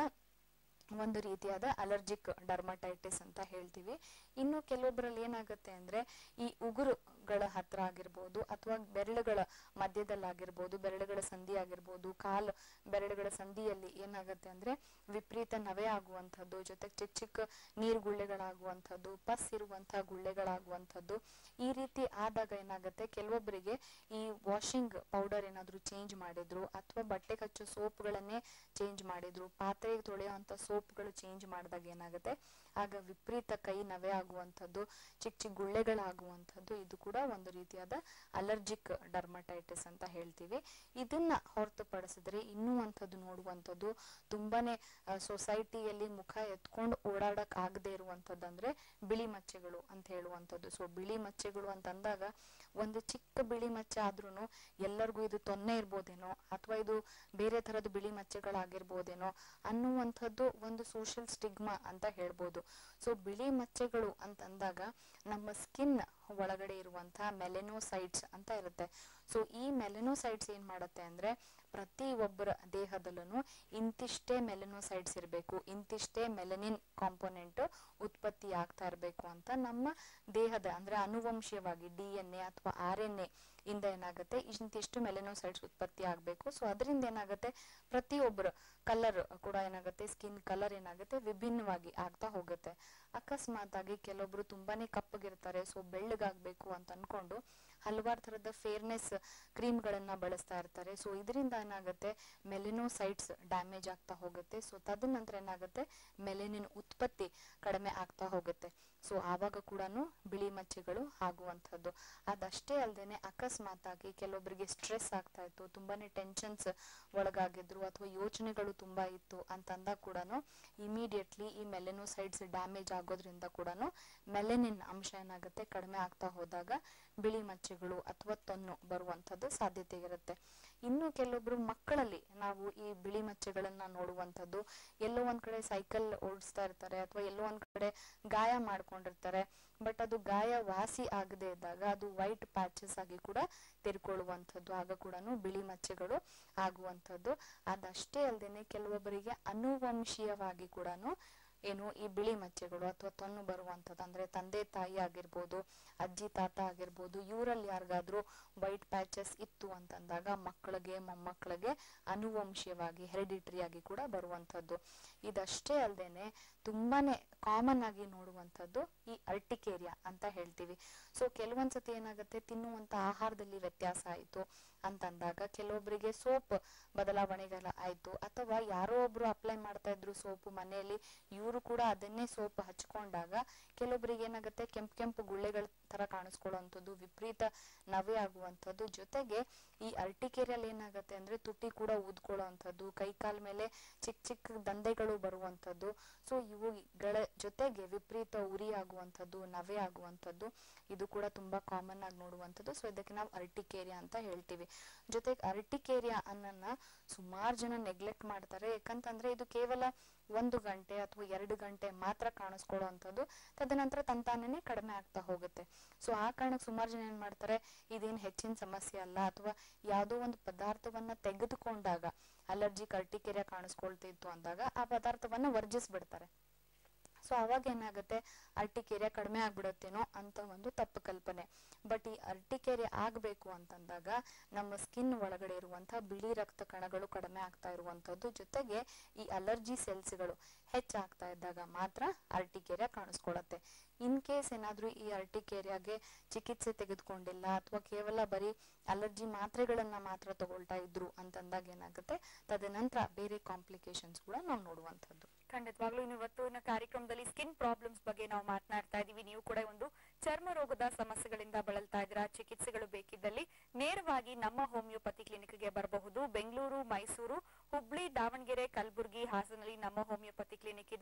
Speaker 2: ಒಂದು ರೀತಿಯಾದ ಅಲರ್ಜಿಕ್ ಡರ್ಮಟೈಟಿಸ್ ಅಂತ ಹೇಳ್ತೀವಿ ಇನ್ನು ಕೆಲವೊಬ್ಬರಲ್ಲಿ ಏನಾಗುತ್ತೆ ಅಂದ್ರೆ ಈ ಉಗುರುಗಳ ಹತ್ರ ಆಗಿರ್ಬೋದು ಅಥವಾ ಬೆರಳುಗಳ ಮಧ್ಯದಲ್ಲಾಗಿರ್ಬೋದು ಬೆರಳುಗಳ ಸಂಧಿ ಆಗಿರ್ಬೋದು ಕಾಲು ಬೆರಳುಗಳ ಸಂಧಿಯಲ್ಲಿ ಏನಾಗುತ್ತೆ ಅಂದ್ರೆ ವಿಪರೀತ ನವೆ ಆಗುವಂಥದ್ದು ಜೊತೆಗೆ ಚಿಕ್ಕ ಚಿಕ್ಕ ನೀರು ಗುಳ್ಳೆಗಳಾಗುವಂಥದ್ದು ಪಸ್ ಇರುವಂತಹ ಗುಳ್ಳೆಗಳಾಗುವಂಥದ್ದು ಈ ರೀತಿ ಆದಾಗ ಏನಾಗುತ್ತೆ ಕೆಲವೊಬ್ಬರಿಗೆ ಈ ವಾಷಿಂಗ್ ಪೌಡರ್ ಏನಾದ್ರು ಚೇಂಜ್ ಮಾಡಿದ್ರು ಅಥವಾ ಬಟ್ಟೆ ಕಚ್ಚೋ ಸೋಪ್ಗಳನ್ನೇ ಚೇಂಜ್ ಮಾಡಿದ್ರು ಪಾತ್ರೆ ತೊಳೆಯುವಂತ ಸೋಪ್ಗಳು ಚೇಂಜ್ ಮಾಡಿದಾಗ ಏನಾಗುತ್ತೆ ಆಗ ವಿಪರೀತ ಕೈ ನವೆ ಆಗುವಂಥದ್ದು ಚಿಕ್ಕ ಚಿಕ್ಕ ಗುಳ್ಳೆಗಳಾಗುವಂಥದ್ದು ಇದು ಕೂಡ ಒಂದು ರೀತಿಯಾದ ಅಲರ್ಜಿಕ್ ಡರ್ಮಟೈಟಿಸ್ ಅಂತ ಹೇಳ್ತೀವಿ ಇದನ್ನ ಹೊರತುಪಡಿಸಿದ್ರೆ ಇನ್ನೂ ಅಂಥದ್ದು ನೋಡುವಂಥದ್ದು ತುಂಬಾನೇ ಸೊಸೈಟಿಯಲ್ಲಿ ಮುಖ ಎತ್ಕೊಂಡು ಓಡಾಡಕ್ ಆಗದೆ ಇರುವಂಥದ್ದು ಅಂದ್ರೆ ಬಿಳಿ ಮಚ್ಚೆಗಳು ಅಂತ ಹೇಳುವಂಥದ್ದು ಸೊ ಬಿಳಿ ಮಚ್ಚೆಗಳು ಅಂತ ಅಂದಾಗ ಒಂದು ಚಿಕ್ಕ ಬಿಳಿ ಮಚ್ಚೆ ಆದ್ರೂನು ಎಲ್ಲರಿಗೂ ಇದು ತೊನ್ನೆ ಇರ್ಬೋದೇನೋ ಅಥವಾ ಇದು ಬೇರೆ ತರದ ಬಿಳಿ ಮಚ್ಚೆಗಳಾಗಿರ್ಬೋದೇನೋ ಅನ್ನುವಂಥದ್ದು ಒಂದು ಸೋಷಿಯಲ್ ಸ್ಟಿಗ್ಮಾ ಅಂತ ಹೇಳ್ಬೋದು ಸೊ ಬಿಳಿ ಮಚ್ಚೆಗಳು ಅಂತಂದಾಗ ನಮ್ಮ ಸ್ಕಿನ್ ಒಳಗಡೆ ಇರುವಂತಹ ಮೆಲೆನೋಸೈಟ್ಸ್ ಅಂತ ಇರುತ್ತೆ ಸೊ ಈ ಮೆಲೆನೋಸೈಟ್ಸ್ ಏನ್ ಮಾಡುತ್ತೆ ಅಂದ್ರೆ ಪ್ರತಿ ಒಬ್ಬರ ದೇಹದಲ್ಲೂ ಇಂತಿಷ್ಟೇ ಮೆಲೆನೋಸೈಟ್ಸ್ ಇರಬೇಕು ಇಂತಿಷ್ಟೇ ಮೆಲನಿನ್ ಕಾಂಪೋನೆಂಟ್ ಉತ್ಪತ್ತಿ ಆಗ್ತಾ ಇರಬೇಕು ಅಂತ ನಮ್ಮ ದೇಹದ ಅಂದ್ರೆ ಅನುವಂಶೀಯವಾಗಿ ಡಿ ಎನ್ ಎ ಅಥವಾ ಆರ್ ಎನ್ ಎ ಇಂದ ಏನಾಗುತ್ತೆ ಇಂತಿಷ್ಟು ಮೆಲೆನೋಸೈಟ್ಸ್ ಉತ್ಪತ್ತಿ ಆಗಬೇಕು ಸೊ ಅದರಿಂದ ಏನಾಗುತ್ತೆ ಪ್ರತಿಯೊಬ್ಬರ ಕಲರ್ ಕೂಡ ಏನಾಗುತ್ತೆ ಸ್ಕಿನ್ ಕಲರ್ ಏನಾಗುತ್ತೆ ವಿಭಿನ್ನವಾಗಿ ಆಗ್ತಾ ಹೋಗುತ್ತೆ ಅಕಸ್ಮಾತ್ ಆಗಿ ಕೆಲವೊಬ್ರು ತುಂಬಾನೇ ಕಪ್ಪಗಿರ್ತಾರೆ ಸೊ ಬೆಳ್ಳಗಾಗ್ಬೇಕು ಅಂತ ಅನ್ಕೊಂಡು ಹಲವಾರು ತರದ ಫೇರ್ನೆಸ್ ಕ್ರೀಮ್ಗಳನ್ನ ಬಳಸ್ತಾ ಇರ್ತಾರೆ ಸೊ ಇದರಿಂದ ಏನಾಗುತ್ತೆ ಮೆಲೆನೋಸೈಟ್ಸ್ ಡ್ಯಾಮೇಜ್ ಆಗ್ತಾ ಹೋಗುತ್ತೆ ಸೊ ತದನಂತರ ಏನಾಗುತ್ತೆ ಮೆಲೆನಿನ್ ಉತ್ಪತ್ತಿ ಕಡಿಮೆ ಆಗ್ತಾ ಹೋಗುತ್ತೆ ಸೊ ಆವಾಗ ಕೂಡ ಬಿಳಿ ಮಚ್ಚೆಗಳು ಆಗುವಂಥದ್ದು ಅದಷ್ಟೇ ಅಲ್ಲದೆ ಅಕಸ್ಮಾತ್ ಆಗಿ ಕೆಲವೊಬ್ಬರಿಗೆ ಸ್ಟ್ರೆಸ್ ಆಗ್ತಾ ಇತ್ತು ತುಂಬಾನೇ ಟೆನ್ಷನ್ಸ್ ಒಳಗಾಗಿದ್ರು ಅಥವಾ ಯೋಚನೆಗಳು ತುಂಬಾ ಇತ್ತು ಅಂತಂದಾಗ ಕೂಡ ಇಮಿಡಿಯೇಟ್ಲಿ ಈ ಮೆಲೆನೋಸೈಡ್ಸ್ ಡ್ಯಾಮೇಜ್ ಆಗೋದ್ರಿಂದ ಕೂಡ ಮೆಲೆನಿನ್ ಅಂಶ ಏನಾಗುತ್ತೆ ಕಡಿಮೆ ಆಗ್ತಾ ಹೋದಾಗ ಬಿಳಿ ಮಚ್ಚೆಗಳು ಅಥವಾ ತೊನ್ನು ಬರುವಂತದ್ದು ಸಾಧ್ಯತೆ ಇರುತ್ತೆ ಇನ್ನು ಕೆಲವೊಬ್ರು ಮಕ್ಕಳಲ್ಲಿ ನಾವು ಈ ಬಿಳಿ ಮಚ್ಚೆಗಳನ್ನ ನೋಡುವಂಥದ್ದು ಎಲ್ಲೋ ಒಂದ್ ಕಡೆ ಸೈಕಲ್ ಓಡಿಸ್ತಾ ಇರ್ತಾರೆ ಅಥವಾ ಎಲ್ಲೋ ಒಂದ್ ಕಡೆ ಗಾಯ ಮಾಡ್ಕೊಂಡಿರ್ತಾರೆ ಬಟ್ ಅದು ಗಾಯ ವಾಸಿ ಆಗದೆ ಇದ್ದಾಗ ಅದು ವೈಟ್ ಪ್ಯಾಚಸ್ ಆಗಿ ಕೂಡ ತೆರ್ಕೊಳ್ಳುವಂಥದ್ದು ಆಗ ಕೂಡ ಬಿಳಿ ಮಚ್ಚೆಗಳು ಆಗುವಂಥದ್ದು ಅದಷ್ಟೇ ಅಲ್ಲದೆ ಕೆಲವೊಬ್ಬರಿಗೆ ಅನುವಂಶೀಯವಾಗಿ ಕೂಡ ಏನು ಈ ಬಿಳಿ ಮಚ್ಚೆಗಳು ಅಥವಾ ತೊನ್ನು ಬರುವಂಥದ್ದು ಅಂದ್ರೆ ತಂದೆ ತಾಯಿ ಆಗಿರ್ಬೋದು ಅಜ್ಜಿ ತಾತ ಆಗಿರ್ಬೋದು ಇವರಲ್ಲಿ ಯಾರಿಗಾದ್ರೂ ವೈಟ್ ಪ್ಯಾಚಸ್ ಇತ್ತು ಅಂತಂದಾಗ ಮಕ್ಕಳಿಗೆ ಮೊಮ್ಮಕ್ಕಳಿಗೆ ಅನುವಂಶೀಯವಾಗಿ ಹೆರಿಡಿಟರಿ ಆಗಿ ಕೂಡ ಬರುವಂಥದ್ದು ಇದಷ್ಟೇ ಅಲ್ಲದೇನೆ ತುಂಬಾನೇ ಕಾಮನ್ ಆಗಿ ನೋಡುವಂಥದ್ದು ಈ ಅರ್ಟಿಕೇರಿಯಾ ಅಂತ ಹೇಳ್ತೀವಿ ಸೊ ಕೆಲವೊಂದ್ಸತಿ ಏನಾಗುತ್ತೆ ತಿನ್ನುವಂತ ಆಹಾರದಲ್ಲಿ ವ್ಯತ್ಯಾಸ ಆಯ್ತು ಅಂತಂದಾಗ ಕೆಲವೊಬ್ಬರಿಗೆ ಸೋಪ್ ಬದಲಾವಣೆಗಳ ಆಯ್ತು ಅಥವಾ ಯಾರೋ ಒಬ್ರು ಅಪ್ಲೈ ಮಾಡ್ತಾ ಇದ್ರು ಸೋಪು ಮನೆಯಲ್ಲಿ ಇವರು ಕೂಡ ಅದನ್ನೇ ಸೋಪ್ ಹಚ್ಕೊಂಡಾಗ ಕೆಲವೊಬ್ಬರಿಗೆ ಏನಾಗುತ್ತೆ ಕೆಂಪು ಕೆಂಪು ಗುಳ್ಳೆಗಳ ತರ ಕಾಣಿಸ್ಕೊಳ್ಳುವಂಥದ್ದು ವಿಪರೀತ ನವೆ ಆಗುವಂಥದ್ದು ಜೊತೆಗೆ ಈ ಅರ್ಟಿಕೇರಿಯಲ್ಲಿ ಏನಾಗುತ್ತೆ ಅಂದ್ರೆ ತುಟಿ ಕೂಡ ಊದ್ಕೊಳ್ಳುವಂಥದ್ದು ಕೈ ಕಾಲ್ ಮೇಲೆ ಚಿಕ್ಕ ಚಿಕ್ಕ ದಂಧೆಗಳು ಬರುವಂಥದ್ದು ಸೊ ಇವುಗಳ ಜೊತೆಗೆ ವಿಪರೀತ ಉರಿ ಆಗುವಂಥದ್ದು ನವೆ ಆಗುವಂಥದ್ದು ಇದು ಕೂಡ ತುಂಬಾ ಕಾಮನ್ ಆಗಿ ನೋಡುವಂಥದ್ದು ಸೊ ಇದಕ್ಕೆ ನಾವು ಅರ್ಟಿಕೇರಿಯಾ ಅಂತ ಹೇಳ್ತೀವಿ ಜೊತೆಗೆ ಅರ್ಟಿಕೇರಿಯಾ ಅನ್ನನ್ನ ಸುಮಾರು ಜನ ನೆಗ್ಲೆಕ್ಟ್ ಮಾಡ್ತಾರೆ ಯಾಕಂತಂದ್ರೆ ಇದು ಕೇವಲ ಒಂದು ಗಂಟೆ ಅಥವಾ ಎರಡು ಗಂಟೆ ಮಾತ್ರ ಕಾಣಿಸ್ಕೊಳ್ಳುವಂಥದ್ದು ತದನಂತರ ತಂತಾನೇ ಕಡಿಮೆ ಆಗ್ತಾ ಹೋಗುತ್ತೆ ಸೊ ಆ ಕಾರಣಕ್ಕೆ ಸುಮಾರು ಜನ ಏನ್ ಮಾಡ್ತಾರೆ ಇದೇನ್ ಹೆಚ್ಚಿನ ಸಮಸ್ಯೆ ಅಲ್ಲ ಅಥವಾ ಯಾವುದೋ ಒಂದು ಪದಾರ್ಥವನ್ನ ತೆಗೆದುಕೊಂಡಾಗ ಅಲರ್ಜಿ ಕರ್ಟಿಕೆರಿಯಾ ಕಾಣಿಸ್ಕೊಳ್ತಿತ್ತು ಅಂದಾಗ ಆ ಪದಾರ್ಥವನ್ನ ವರ್ಜಿಸ್ಬಿಡ್ತಾರೆ ಸೊ ಅವಾಗ ಏನಾಗುತ್ತೆ ಅರ್ಟಿಕೇರಿಯಾ ಕಡಿಮೆ ಆಗ್ಬಿಡತ್ತೇನೋ ಅಂತ ಒಂದು ತಪ್ಪು ಕಲ್ಪನೆ ಬಟ್ ಈ ಅರ್ಟಿಕೇರಿಯಾ ಆಗ್ಬೇಕು ಅಂತಂದಾಗ ನಮ್ಮ ಸ್ಕಿನ್ ಒಳಗಡೆ ಇರುವಂತಹ ಬಿಳಿ ರಕ್ತ ಕಣಗಳು ಕಡಿಮೆ ಆಗ್ತಾ ಇರುವಂತದ್ದು ಜೊತೆಗೆ ಈ ಅಲರ್ಜಿ ಸೆಲ್ಸ್ಗಳು ಹೆಚ್ಚಾಗ್ತಾ ಇದ್ದಾಗ ಮಾತ್ರ ಅರ್ಟಿಕೇರಿಯಾ ಕಾಣಿಸ್ಕೊಳತ್ತೆ ಇನ್ ಕೇಸ್ ಏನಾದ್ರೂ ಈ ಅರ್ಟಿಕೇರಿಯಾಗೆ ಚಿಕಿತ್ಸೆ ತೆಗೆದುಕೊಂಡಿಲ್ಲ ಅಥವಾ ಕೇವಲ ಬರೀ ಅಲರ್ಜಿ ಮಾತ್ರೆಗಳನ್ನ ಮಾತ್ರ ತಗೊಳ್ತಾ ಇದ್ರು ಅಂತಂದಾಗ ಏನಾಗುತ್ತೆ ತದನಂತರ ಬೇರೆ ಕಾಂಪ್ಲಿಕೇಶನ್ಸ್ ಕೂಡ ನಾವು ನೋಡುವಂತದ್ದು
Speaker 1: ಖಂಡಿತವಾಗ್ಲೂ ಇನ್ನು ಇವತ್ತಿನ ಕಾರ್ಯಕ್ರಮದಲ್ಲಿ ಸ್ಕಿನ್ ಪ್ರಾಬ್ಲಮ್ಸ್ ಬಗ್ಗೆ ನಾವು ಮಾತನಾಡ್ತಾ ಇದೀವಿ ನೀವು ಕೂಡ ಒಂದು ಚರ್ಮ ರೋಗದ ಸಮಸ್ಯೆಗಳಿಂದ ಬಳಲ್ತಾ ಇದ್ದೀರಾ ಚಿಕಿತ್ಸೆಗಳು ಬೇಕಿದ್ದಲ್ಲಿ ನೇರವಾಗಿ ನಮ್ಮ ಹೋಮಿಯೋಪತಿ ಕ್ಲಿನಿಕ್ಗೆ ಬರಬಹುದು ಬೆಂಗಳೂರು ಮೈಸೂರು ಹುಬ್ಳಿ ದಾವಣಗೆರೆ ಕಲಬುರಗಿ ಹಾಸನಲ್ಲಿ ನಮ್ಮ ಹೋಮಿಯೋಪತಿ ಕ್ಲಿನಿಕ್ ಇದೆ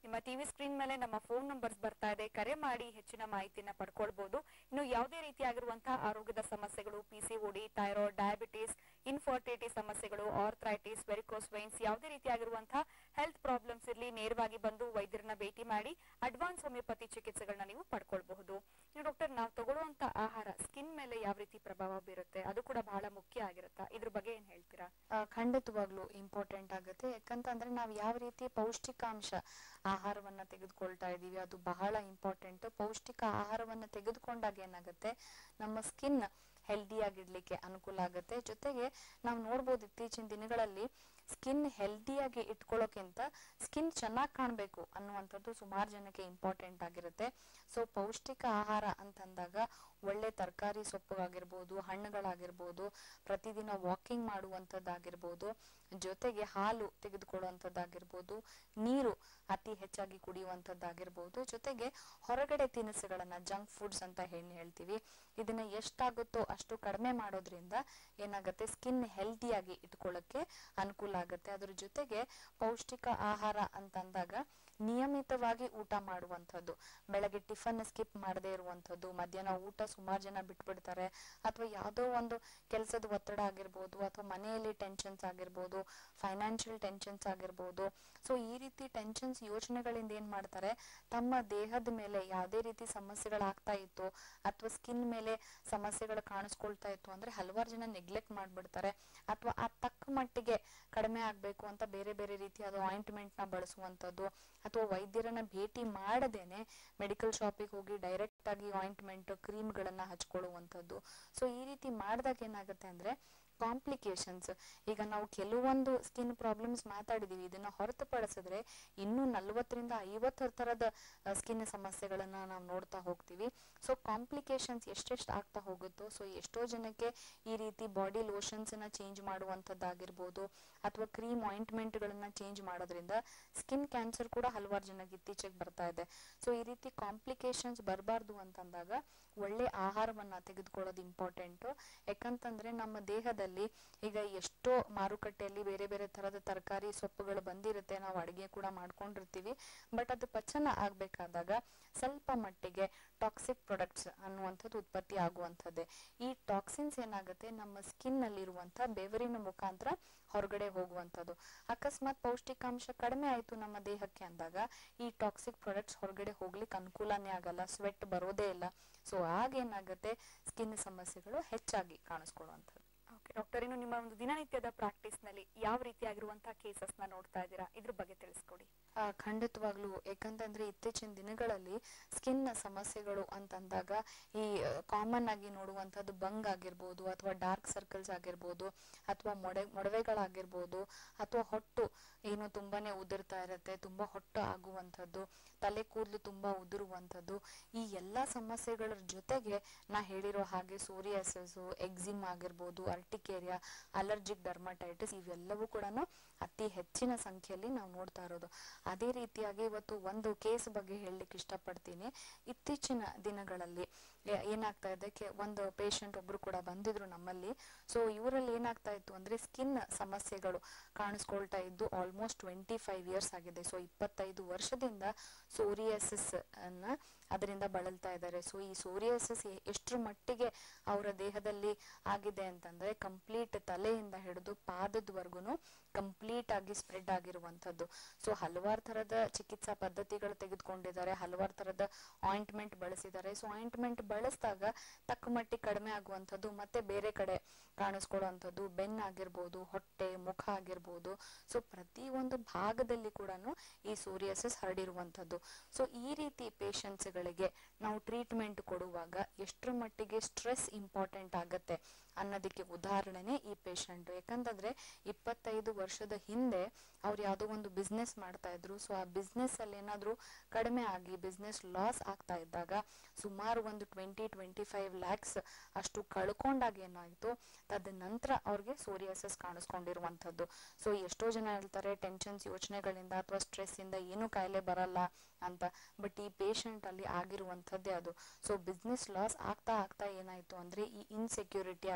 Speaker 1: ನಿಮ್ಮ ಟಿವಿ ಸ್ಕ್ರೀನ್ ಮೇಲೆ ನಮ್ಮ ಫೋನ್ ನಂಬರ್ಸ್ ಬರ್ತಾ ಇದೆ ಕರೆ ಮಾಡಿ ಹೆಚ್ಚಿನ ಮಾಹಿತಿಯನ್ನ ಪಡ್ಕೊಳ್ಬಹುದು ಇನ್ನು ಯಾವುದೇ ರೀತಿಯಾಗಿರುವಂತಹ ಆರೋಗ್ಯದ ಸಮಸ್ಯೆಗಳು ಪಿಸಿಒಡಿ ಥೈರಾಯ್ಡ್ ಡಯಾಬಿಟಿಸ್ ಇನ್ಫರ್ಟಿಲಿಟಿ ಸಮಸ್ಯೆಗಳು ಆರ್ಥ್ರೈಟಿಸ್ ವೆರಿಕೋಸ್ ವೈನ್ಸ್ ಯಾವುದೇ ರೀತಿಯಾಗಿರುವಂತಹ ಹೆಲ್ತ್ ಪ್ರಾಬ್ಲಮ್ಸ್ ಇರಲಿ ನೇರವಾಗಿ ಬಂದು ವೈದ್ಯರನ್ನ ಭೇಟಿ ಮಾಡಿ ಅಡ್ವಾನ್ಸ್ ಹೋಮಿಯೋಪತಿ ಚಿಕಿತ್ಸೆಗಳನ್ನ ನೀವು ಪಡ್ಕೊಳ್ಬಹುದು ಇನ್ನು ಡಾಕ್ಟರ್ ನಾವು ತಗೊಳ್ಳುವಂತ ಆಹಾರ ಸ್ಕಿನ್ ಮೇಲೆ ಯಾವ ರೀತಿ ಪ್ರಭಾವ ಬೀರುತ್ತೆ ಅದು ಕೂಡ ಬಹಳ ಮುಖ್ಯ ಆಗಿರುತ್ತಾ ಇದ್ರ ಬಗ್ಗೆ ಏನ್ ಹೇಳ್ತೀರಾ
Speaker 2: ಆ, ಖಂಡಿತವಾಗ್ಲೂ ಇಂಪಾರ್ಟೆಂಟ್ ಆಗುತ್ತೆ ಯಾಕಂತಂದ್ರೆ ನಾವು ಯಾವ ರೀತಿ ಪೌಷ್ಟಿಕಾಂಶ ಆಹಾರವನ್ನ ತೆಗೆದುಕೊಳ್ತಾ ಇದೀವಿ ಅದು ಬಹಳ ಇಂಪಾರ್ಟೆಂಟ್ ಪೌಷ್ಟಿಕ ಆಹಾರವನ್ನ ತೆಗೆದುಕೊಂಡಾಗ ಏನಾಗುತ್ತೆ ನಮ್ಮ ಸ್ಕಿನ್ ಹೆಲ್ದಿ ಆಗಿಡ್ಲಿಕ್ಕೆ ಅನುಕೂಲ ಆಗುತ್ತೆ ಜೊತೆಗೆ ನಾವು ನೋಡ್ಬೋದು ಇತ್ತೀಚಿನ ದಿನಗಳಲ್ಲಿ ಸ್ಕಿನ್ ಹೆಲ್ದಿಯಾಗಿ ಇಟ್ಕೊಳ್ಳೋಕ್ಕಿಂತ ಸ್ಕಿನ್ ಚೆನ್ನಾಗಿ ಕಾಣಬೇಕು ಅನ್ನುವಂಥದ್ದು ಸುಮಾರು ಜನಕ್ಕೆ ಇಂಪಾರ್ಟೆಂಟ್ ಆಗಿರುತ್ತೆ ಸೊ ಪೌಷ್ಟಿಕ ಆಹಾರ ಅಂತಂದಾಗ ಒಳ್ಳೆ ತರಕಾರಿ ಸೊಪ್ಪುಗಾಗಿರ್ಬೋದು ಹಣ್ಣುಗಳಾಗಿರ್ಬೋದು ಪ್ರತಿದಿನ ವಾಕಿಂಗ್ ಮಾಡುವಂಥದ್ದಾಗಿರ್ಬೋದು ಜೊತೆಗೆ ಹಾಲು ತೆಗೆದುಕೊಳ್ಳುವಂಥದ್ದಾಗಿರ್ಬೋದು ನೀರು ಅತಿ ಹೆಚ್ಚಾಗಿ ಕುಡಿಯುವಂಥದ್ದಾಗಿರ್ಬೋದು ಜೊತೆಗೆ ಹೊರಗಡೆ ತಿನಿಸುಗಳನ್ನ ಜಂಕ್ ಫುಡ್ಸ್ ಅಂತ ಹೇಳಿ ಹೇಳ್ತೀವಿ ಇದನ್ನ ಎಷ್ಟಾಗುತ್ತೋ ಅಷ್ಟು ಕಡಿಮೆ ಮಾಡೋದ್ರಿಂದ ಏನಾಗುತ್ತೆ ಸ್ಕಿನ್ ಹೆಲ್ದಿಯಾಗಿ ಇಟ್ಕೊಳ್ಳೋಕ್ಕೆ ಅನುಕೂಲ ಆಗುತ್ತೆ ಅದ್ರ ಜೊತೆಗೆ ಪೌಷ್ಟಿಕ ಆಹಾರ ಅಂತಂದಾಗ ನಿಯಮಿತವಾಗಿ ಊಟ ಮಾಡುವಂಥದ್ದು ಬೆಳಗ್ಗೆ ಟಿಫನ್ ಸ್ಕಿಪ್ ಮಾಡದೇ ಇರುವಂಥದ್ದು ಮಧ್ಯಾಹ್ನ ಊಟ ಸುಮಾರು ಜನ ಬಿಟ್ಬಿಡ್ತಾರೆ ಅಥವಾ ಯಾವುದೋ ಒಂದು ಕೆಲಸದ ಒತ್ತಡ ಆಗಿರ್ಬೋದು ಅಥವಾ ಮನೆಯಲ್ಲಿ ಟೆನ್ಷನ್ಸ್ ಆಗಿರ್ಬೋದು ಫೈನಾನ್ಷಿಯಲ್ ಟೆನ್ಷನ್ಸ್ ಆಗಿರ್ಬೋದು ಸೊ ಈ ರೀತಿ ಟೆನ್ಷನ್ಸ್ ಯೋಚನೆಗಳಿಂದ ಏನ್ ಮಾಡ್ತಾರೆ ತಮ್ಮ ದೇಹದ ಮೇಲೆ ಯಾವುದೇ ರೀತಿ ಸಮಸ್ಯೆಗಳಾಗ್ತಾ ಇತ್ತು ಅಥವಾ ಸ್ಕಿನ್ ಮೇಲೆ ಸಮಸ್ಯೆಗಳು ಕಾಣಿಸ್ಕೊಳ್ತಾ ಇತ್ತು ಅಂದ್ರೆ ಹಲವಾರು ಜನ ನೆಗ್ಲೆಕ್ಟ್ ಮಾಡ್ಬಿಡ್ತಾರೆ ಅಥವಾ ಆ ತಕ್ಕ ಮಟ್ಟಿಗೆ ಕಡಿಮೆ ಆಗ್ಬೇಕು ಅಂತ ಬೇರೆ ಬೇರೆ ರೀತಿಯಾದ ಆಯಿಂಟ್ಮೆಂಟ್ ನ ಬಳಸುವಂತದ್ದು ಅಥವಾ ವೈದ್ಯರನ್ನ ಭೇಟಿ ಮಾಡದೇನೆ ಮೆಡಿಕಲ್ ಶಾಪಿಗೆ ಹೋಗಿ ಡೈರೆಕ್ಟ್ ಆಗಿ ಆಯಿಂಟ್ಮೆಂಟ್ ಕ್ರೀಮ್ಗಳನ್ನ ಹಚ್ಕೊಳ್ಳುವಂಥದ್ದು ಸೊ ಈ ರೀತಿ ಮಾಡಿದಾಗ ಏನಾಗುತ್ತೆ ಅಂದ್ರೆ ಕಾಂಪ್ಲಿಕೇಶನ್ಸ್ ಈಗ ನಾವು ಕೆಲವೊಂದು ಸ್ಕಿನ್ ಪ್ರಾಬ್ಲಮ್ಸ್ ಮಾತಾಡಿದೀವಿ ಇದನ್ನ ಹೊರತುಪಡಿಸಿದ್ರೆ ಇನ್ನೂ ನಲ್ವತ್ತರಿಂದ ಐವತ್ತರ ತರದ ಸ್ಕಿನ್ ಸಮಸ್ಯೆಗಳನ್ನ ನಾವು ನೋಡ್ತಾ ಹೋಗ್ತೀವಿ ಸೊ ಕಾಂಪ್ಲಿಕೇಶನ್ಸ್ ಎಷ್ಟೆಷ್ಟು ಆಗ್ತಾ ಹೋಗುತ್ತೋ ಸೊ ಎಷ್ಟೋ ಜನಕ್ಕೆ ಈ ರೀತಿ ಬಾಡಿ ಲೋಷನ್ಸ್ ನ ಚೇಂಜ್ ಮಾಡುವಂತದ್ದಾಗಿರ್ಬೋದು ಅಥವಾ ಕ್ರೀಮ್ ಆಯಿಂಟ್ಮೆಂಟ್ ಗಳನ್ನ ಚೇಂಜ್ ಮಾಡೋದ್ರಿಂದ ಸ್ಕಿನ್ ಕ್ಯಾನ್ಸರ್ ಕೂಡ ಹಲವಾರು ಜನಕ್ಕೆ ಇತ್ತೀಚೆಗೆ ಬರ್ತಾ ಇದೆ ಸೊ ಈ ರೀತಿ ಕಾಂಪ್ಲಿಕೇಶನ್ಸ್ ಬರಬಾರ್ದು ಅಂತಂದಾಗ ಒಳ್ಳೆ ಆಹಾರವನ್ನ ತೆಗೆದುಕೊಳ್ಳೋದು ಇಂಪಾರ್ಟೆಂಟ್ ಯಾಕಂತಂದ್ರೆ ನಮ್ಮ ದೇಹದಲ್ಲಿ ಈಗ ಎಷ್ಟೋ ಮಾರುಕಟ್ಟೆಯಲ್ಲಿ ಬೇರೆ ಬೇರೆ ತರದ ತರಕಾರಿ ಸೊಪ್ಪುಗಳು ಬಂದಿರುತ್ತೆ ನಾವು ಅಡಿಗೆ ಕೂಡ ಮಾಡ್ಕೊಂಡಿರ್ತೀವಿ ಬಟ್ ಅದು ಪಚನ ಆಗ್ಬೇಕಾದಾಗ ಸ್ವಲ್ಪ ಮಟ್ಟಿಗೆ ಟಾಕ್ಸಿಕ್ ಪ್ರಾಡಕ್ಟ್ಸ್ ಅನ್ನುವಂಥದ್ದು ಉತ್ಪತ್ತಿ ಆಗುವಂಥದ್ದೇ ಈ ಟಾಕ್ಸಿನ್ಸ್ ಏನಾಗುತ್ತೆ ನಮ್ಮ ಸ್ಕಿನ್ ನಲ್ಲಿರುವಂತ ಬೆವರಿನ ಮುಖಾಂತರ ಹೊರಗಡೆ ಹೋಗುವಂಥದ್ದು ಅಕಸ್ಮಾತ್ ಪೌಷ್ಟಿಕಾಂಶ ಕಡಿಮೆ ಆಯ್ತು ನಮ್ಮ ದೇಹಕ್ಕೆ ಅಂದಾಗ ಈ ಟಾಕ್ಸಿಕ್ ಪ್ರಾಡಕ್ಟ್ಸ್ ಹೊರಗಡೆ ಹೋಗ್ಲಿಕ್ಕೆ ಅನುಕೂಲನೇ ಆಗಲ್ಲ ಸ್ವೆಟ್ ಬರೋದೇ ಇಲ್ಲ ಸೊ ಆಗೇನಾಗುತ್ತೆ ಸ್ಕಿನ್ ಸಮಸ್ಯೆಗಳು ಹೆಚ್ಚಾಗಿ ಕಾಣಿಸ್ಕೊಳ್ಳುವಂಥದ್ದು
Speaker 1: ಓಕೆ ಡಾಕ್ಟರ್ ಇನ್ನು ನಿಮ್ಮ ಒಂದು ದಿನನಿತ್ಯದ ಪ್ರಾಕ್ಟೀಸ್ ನಲ್ಲಿ ಯಾವ ರೀತಿಯಾಗಿರುವಂತಹ ಕೇಸಸ್ ನ ನೋಡ್ತಾ ಇದ್ದೀರಾ ಇದ್ರ ಬಗ್ಗೆ ತಿಳಿಸ್ಕೊಡಿ
Speaker 2: ಆ, ಖಂಡಿತವಾಗ್ಲೂ ಯಾಕಂತಂದ್ರೆ ಇತ್ತೀಚಿನ ದಿನಗಳಲ್ಲಿ ಸ್ಕಿನ್ ಸಮಸ್ಯೆಗಳು ಅಂತಂದಾಗ ಈ ಕಾಮನ್ ಆಗಿ ನೋಡುವಂಥದ್ದು ಬಂಗ್ ಆಗಿರ್ಬೋದು ಅಥವಾ ಡಾರ್ಕ್ ಸರ್ಕಲ್ಸ್ ಆಗಿರ್ಬೋದು ಅಥವಾ ಮೊಡೆ ಮೊಡವೆಗಳಾಗಿರ್ಬೋದು ಅಥವಾ ಹೊಟ್ಟು ಏನು ತುಂಬಾನೇ ಉದುರ್ತಾ ಇರುತ್ತೆ ತುಂಬಾ ಹೊಟ್ಟು ಆಗುವಂಥದ್ದು ತಲೆ ಕೂದಲು ತುಂಬಾ ಉದುರುವಂಥದ್ದು ಈ ಎಲ್ಲಾ ಸಮಸ್ಯೆಗಳ ಜೊತೆಗೆ ನಾ ಹೇಳಿರೋ ಹಾಗೆ ಸೋರಿಯಾಸಿಸ್ ಎಕ್ಸಿಮ್ ಆಗಿರ್ಬೋದು ಅರ್ಟಿಕೇರಿಯಾ ಅಲರ್ಜಿಕ್ ಡರ್ಮಟೈಟಿಸ್ ಇವೆಲ್ಲವೂ ಕೂಡ ಅತಿ ಹೆಚ್ಚಿನ ಸಂಖ್ಯೆಯಲ್ಲಿ ನಾವು ನೋಡ್ತಾ ಇರೋದು ಅದೇ ರೀತಿಯಾಗಿ ಇವತ್ತು ಒಂದು ಕೇಸ್ ಬಗ್ಗೆ ಹೇಳಲಿಕ್ಕೆ ಇಷ್ಟಪಡ್ತೀನಿ ಇತ್ತೀಚಿನ ದಿನಗಳಲ್ಲಿ ಏ- ಏನಾಗ್ತಾ ಇದೆ ಕೆ- ಒಂದು ಪೇಷಂಟ್ ಒಬ್ರು ಕೂಡ ಬಂದಿದ್ರು ನಮ್ಮಲ್ಲಿ ಸೊ ಇವರಲ್ಲಿ ಏನಾಗ್ತಾ ಇತ್ತು ಅಂದ್ರೆ ಸ್ಕಿನ್ ಸಮಸ್ಯೆಗಳು ಕಾಣಿಸ್ಕೊಳ್ತಾ ಇದ್ದು ಆಲ್ಮೋಸ್ಟ್ ಟ್ವೆಂಟಿ ಫೈವ್ ಇಯರ್ಸ್ ಆಗಿದೆ ಸೊ ಇಪ್ಪತ್ತೈದು ವರ್ಷದಿಂದ ಸೋರಿಯಾಸಿಸ್ ಅನ್ನ ಅದರಿಂದ ಬಳಲ್ತಾ ಇದ್ದಾರೆ ಸೊ ಈ ಸೋರಿಯಾಸಿಸ್ ಎಷ್ಟರ ಮಟ್ಟಿಗೆ ಅವರ ದೇಹದಲ್ಲಿ ಆಗಿದೆ ಅಂತಂದ್ರೆ ಕಂಪ್ಲೀಟ್ ತಲೆಯಿಂದ ಹಿಡಿದು ಪಾದದವರೆಗೂ ಕಂಪ್ಲೀಟ್ ಆಗಿ ಸ್ಪ್ರೆಡ್ ಆಗಿರುವಂತದ್ದು ಸೊ ಹಲವಾರು ತರದ ಚಿಕಿತ್ಸಾ ಪದ್ಧತಿಗಳು ತೆಗೆದುಕೊಂಡಿದ್ದಾರೆ ಹಲವಾರು ತರದ ಆಯಿಂಟ್ಮೆಂಟ್ ಬಳಸಿದ್ದಾರೆ ಸೊ ಆಯಿಂಟ್ಮೆಂಟ್ ಬಳಸಿದಾಗ ತಕ್ಕ ಮಟ್ಟಿಗೆ ಕಡಿಮೆ ಆಗುವಂಥದ್ದು ಮತ್ತೆ ಬೇರೆ ಕಡೆ ಕಾಣಿಸ್ಕೊಳ್ಳುವಂಥದ್ದು ಬೆನ್ ಆಗಿರ್ಬೋದು ಹೊಟ್ಟೆ ಮುಖ ಆಗಿರ್ಬೋದು ಸೊ ಪ್ರತಿ ಒಂದು ಭಾಗದಲ್ಲಿ ಕೂಡ ಈ ಸೋರಿಯಾಸಿಸ್ ಹರಡಿರುವಂಥದ್ದು ಸೊ ಈ ರೀತಿ patients ಗಳಿಗೆ ನಾವು ಟ್ರೀಟ್ಮೆಂಟ್ ಕೊಡುವಾಗ ಎಷ್ಟರ ಮಟ್ಟಿಗೆ ಸ್ಟ್ರೆಸ್ ಇಂಪಾರ್ಟೆಂಟ್ ಆಗತ್ತೆ ಅನ್ನೋದಕ್ಕೆ ಉದಾಹರಣೆನೇ ಈ ಪೇಷಂಟ್ ಯಾಕಂತಂದ್ರೆ ಇಪ್ಪತ್ತೈದು ವರ್ಷದ ಹಿಂದೆ ಅವ್ರು ಯಾವುದೋ ಒಂದು ಬಿಸ್ನೆಸ್ ಮಾಡ್ತಾ ಇದ್ರು ಸೊ ಆ ಬಿಸ್ನೆಸ್ ಅಲ್ಲಿ ಏನಾದ್ರು ಕಡಿಮೆ ಆಗಿ ಬಿಸ್ನೆಸ್ ಲಾಸ್ ಆಗ್ತಾ ಇದ್ದಾಗ ಸುಮಾರು ಒಂದು ಟ್ವೆಂಟಿ ಟ್ವೆಂಟಿ ಫೈವ್ ಲ್ಯಾಕ್ಸ್ ಅಷ್ಟು ಕಳ್ಕೊಂಡಾಗ ಏನಾಯ್ತು ತದ ನಂತರ ಅವ್ರಿಗೆ ಸೋರಿಯಾಸಿಸ್ ಕಾಣಿಸ್ಕೊಂಡಿರುವಂಥದ್ದು ಸೊ ಎಷ್ಟೋ ಜನ ಹೇಳ್ತಾರೆ ಟೆನ್ಷನ್ಸ್ ಯೋಚನೆಗಳಿಂದ ಅಥವಾ ಸ್ಟ್ರೆಸ್ ಇಂದ ಏನು ಕಾಯಿಲೆ ಬರಲ್ಲ ಅಂತ ಬಟ್ ಈ ಪೇಷಂಟ್ ಅಲ್ಲಿ ಆಗಿರುವಂಥದ್ದೇ ಅದು ಸೊ ಬಿಸ್ನೆಸ್ ಲಾಸ್ ಆಗ್ತಾ ಆಗ್ತಾ ಏನಾಯ್ತು ಅಂದ್ರೆ ಈ ಇನ್ಸೆಕ್ಯೂರಿಟಿ ಆಗಿರ್ಬೋದು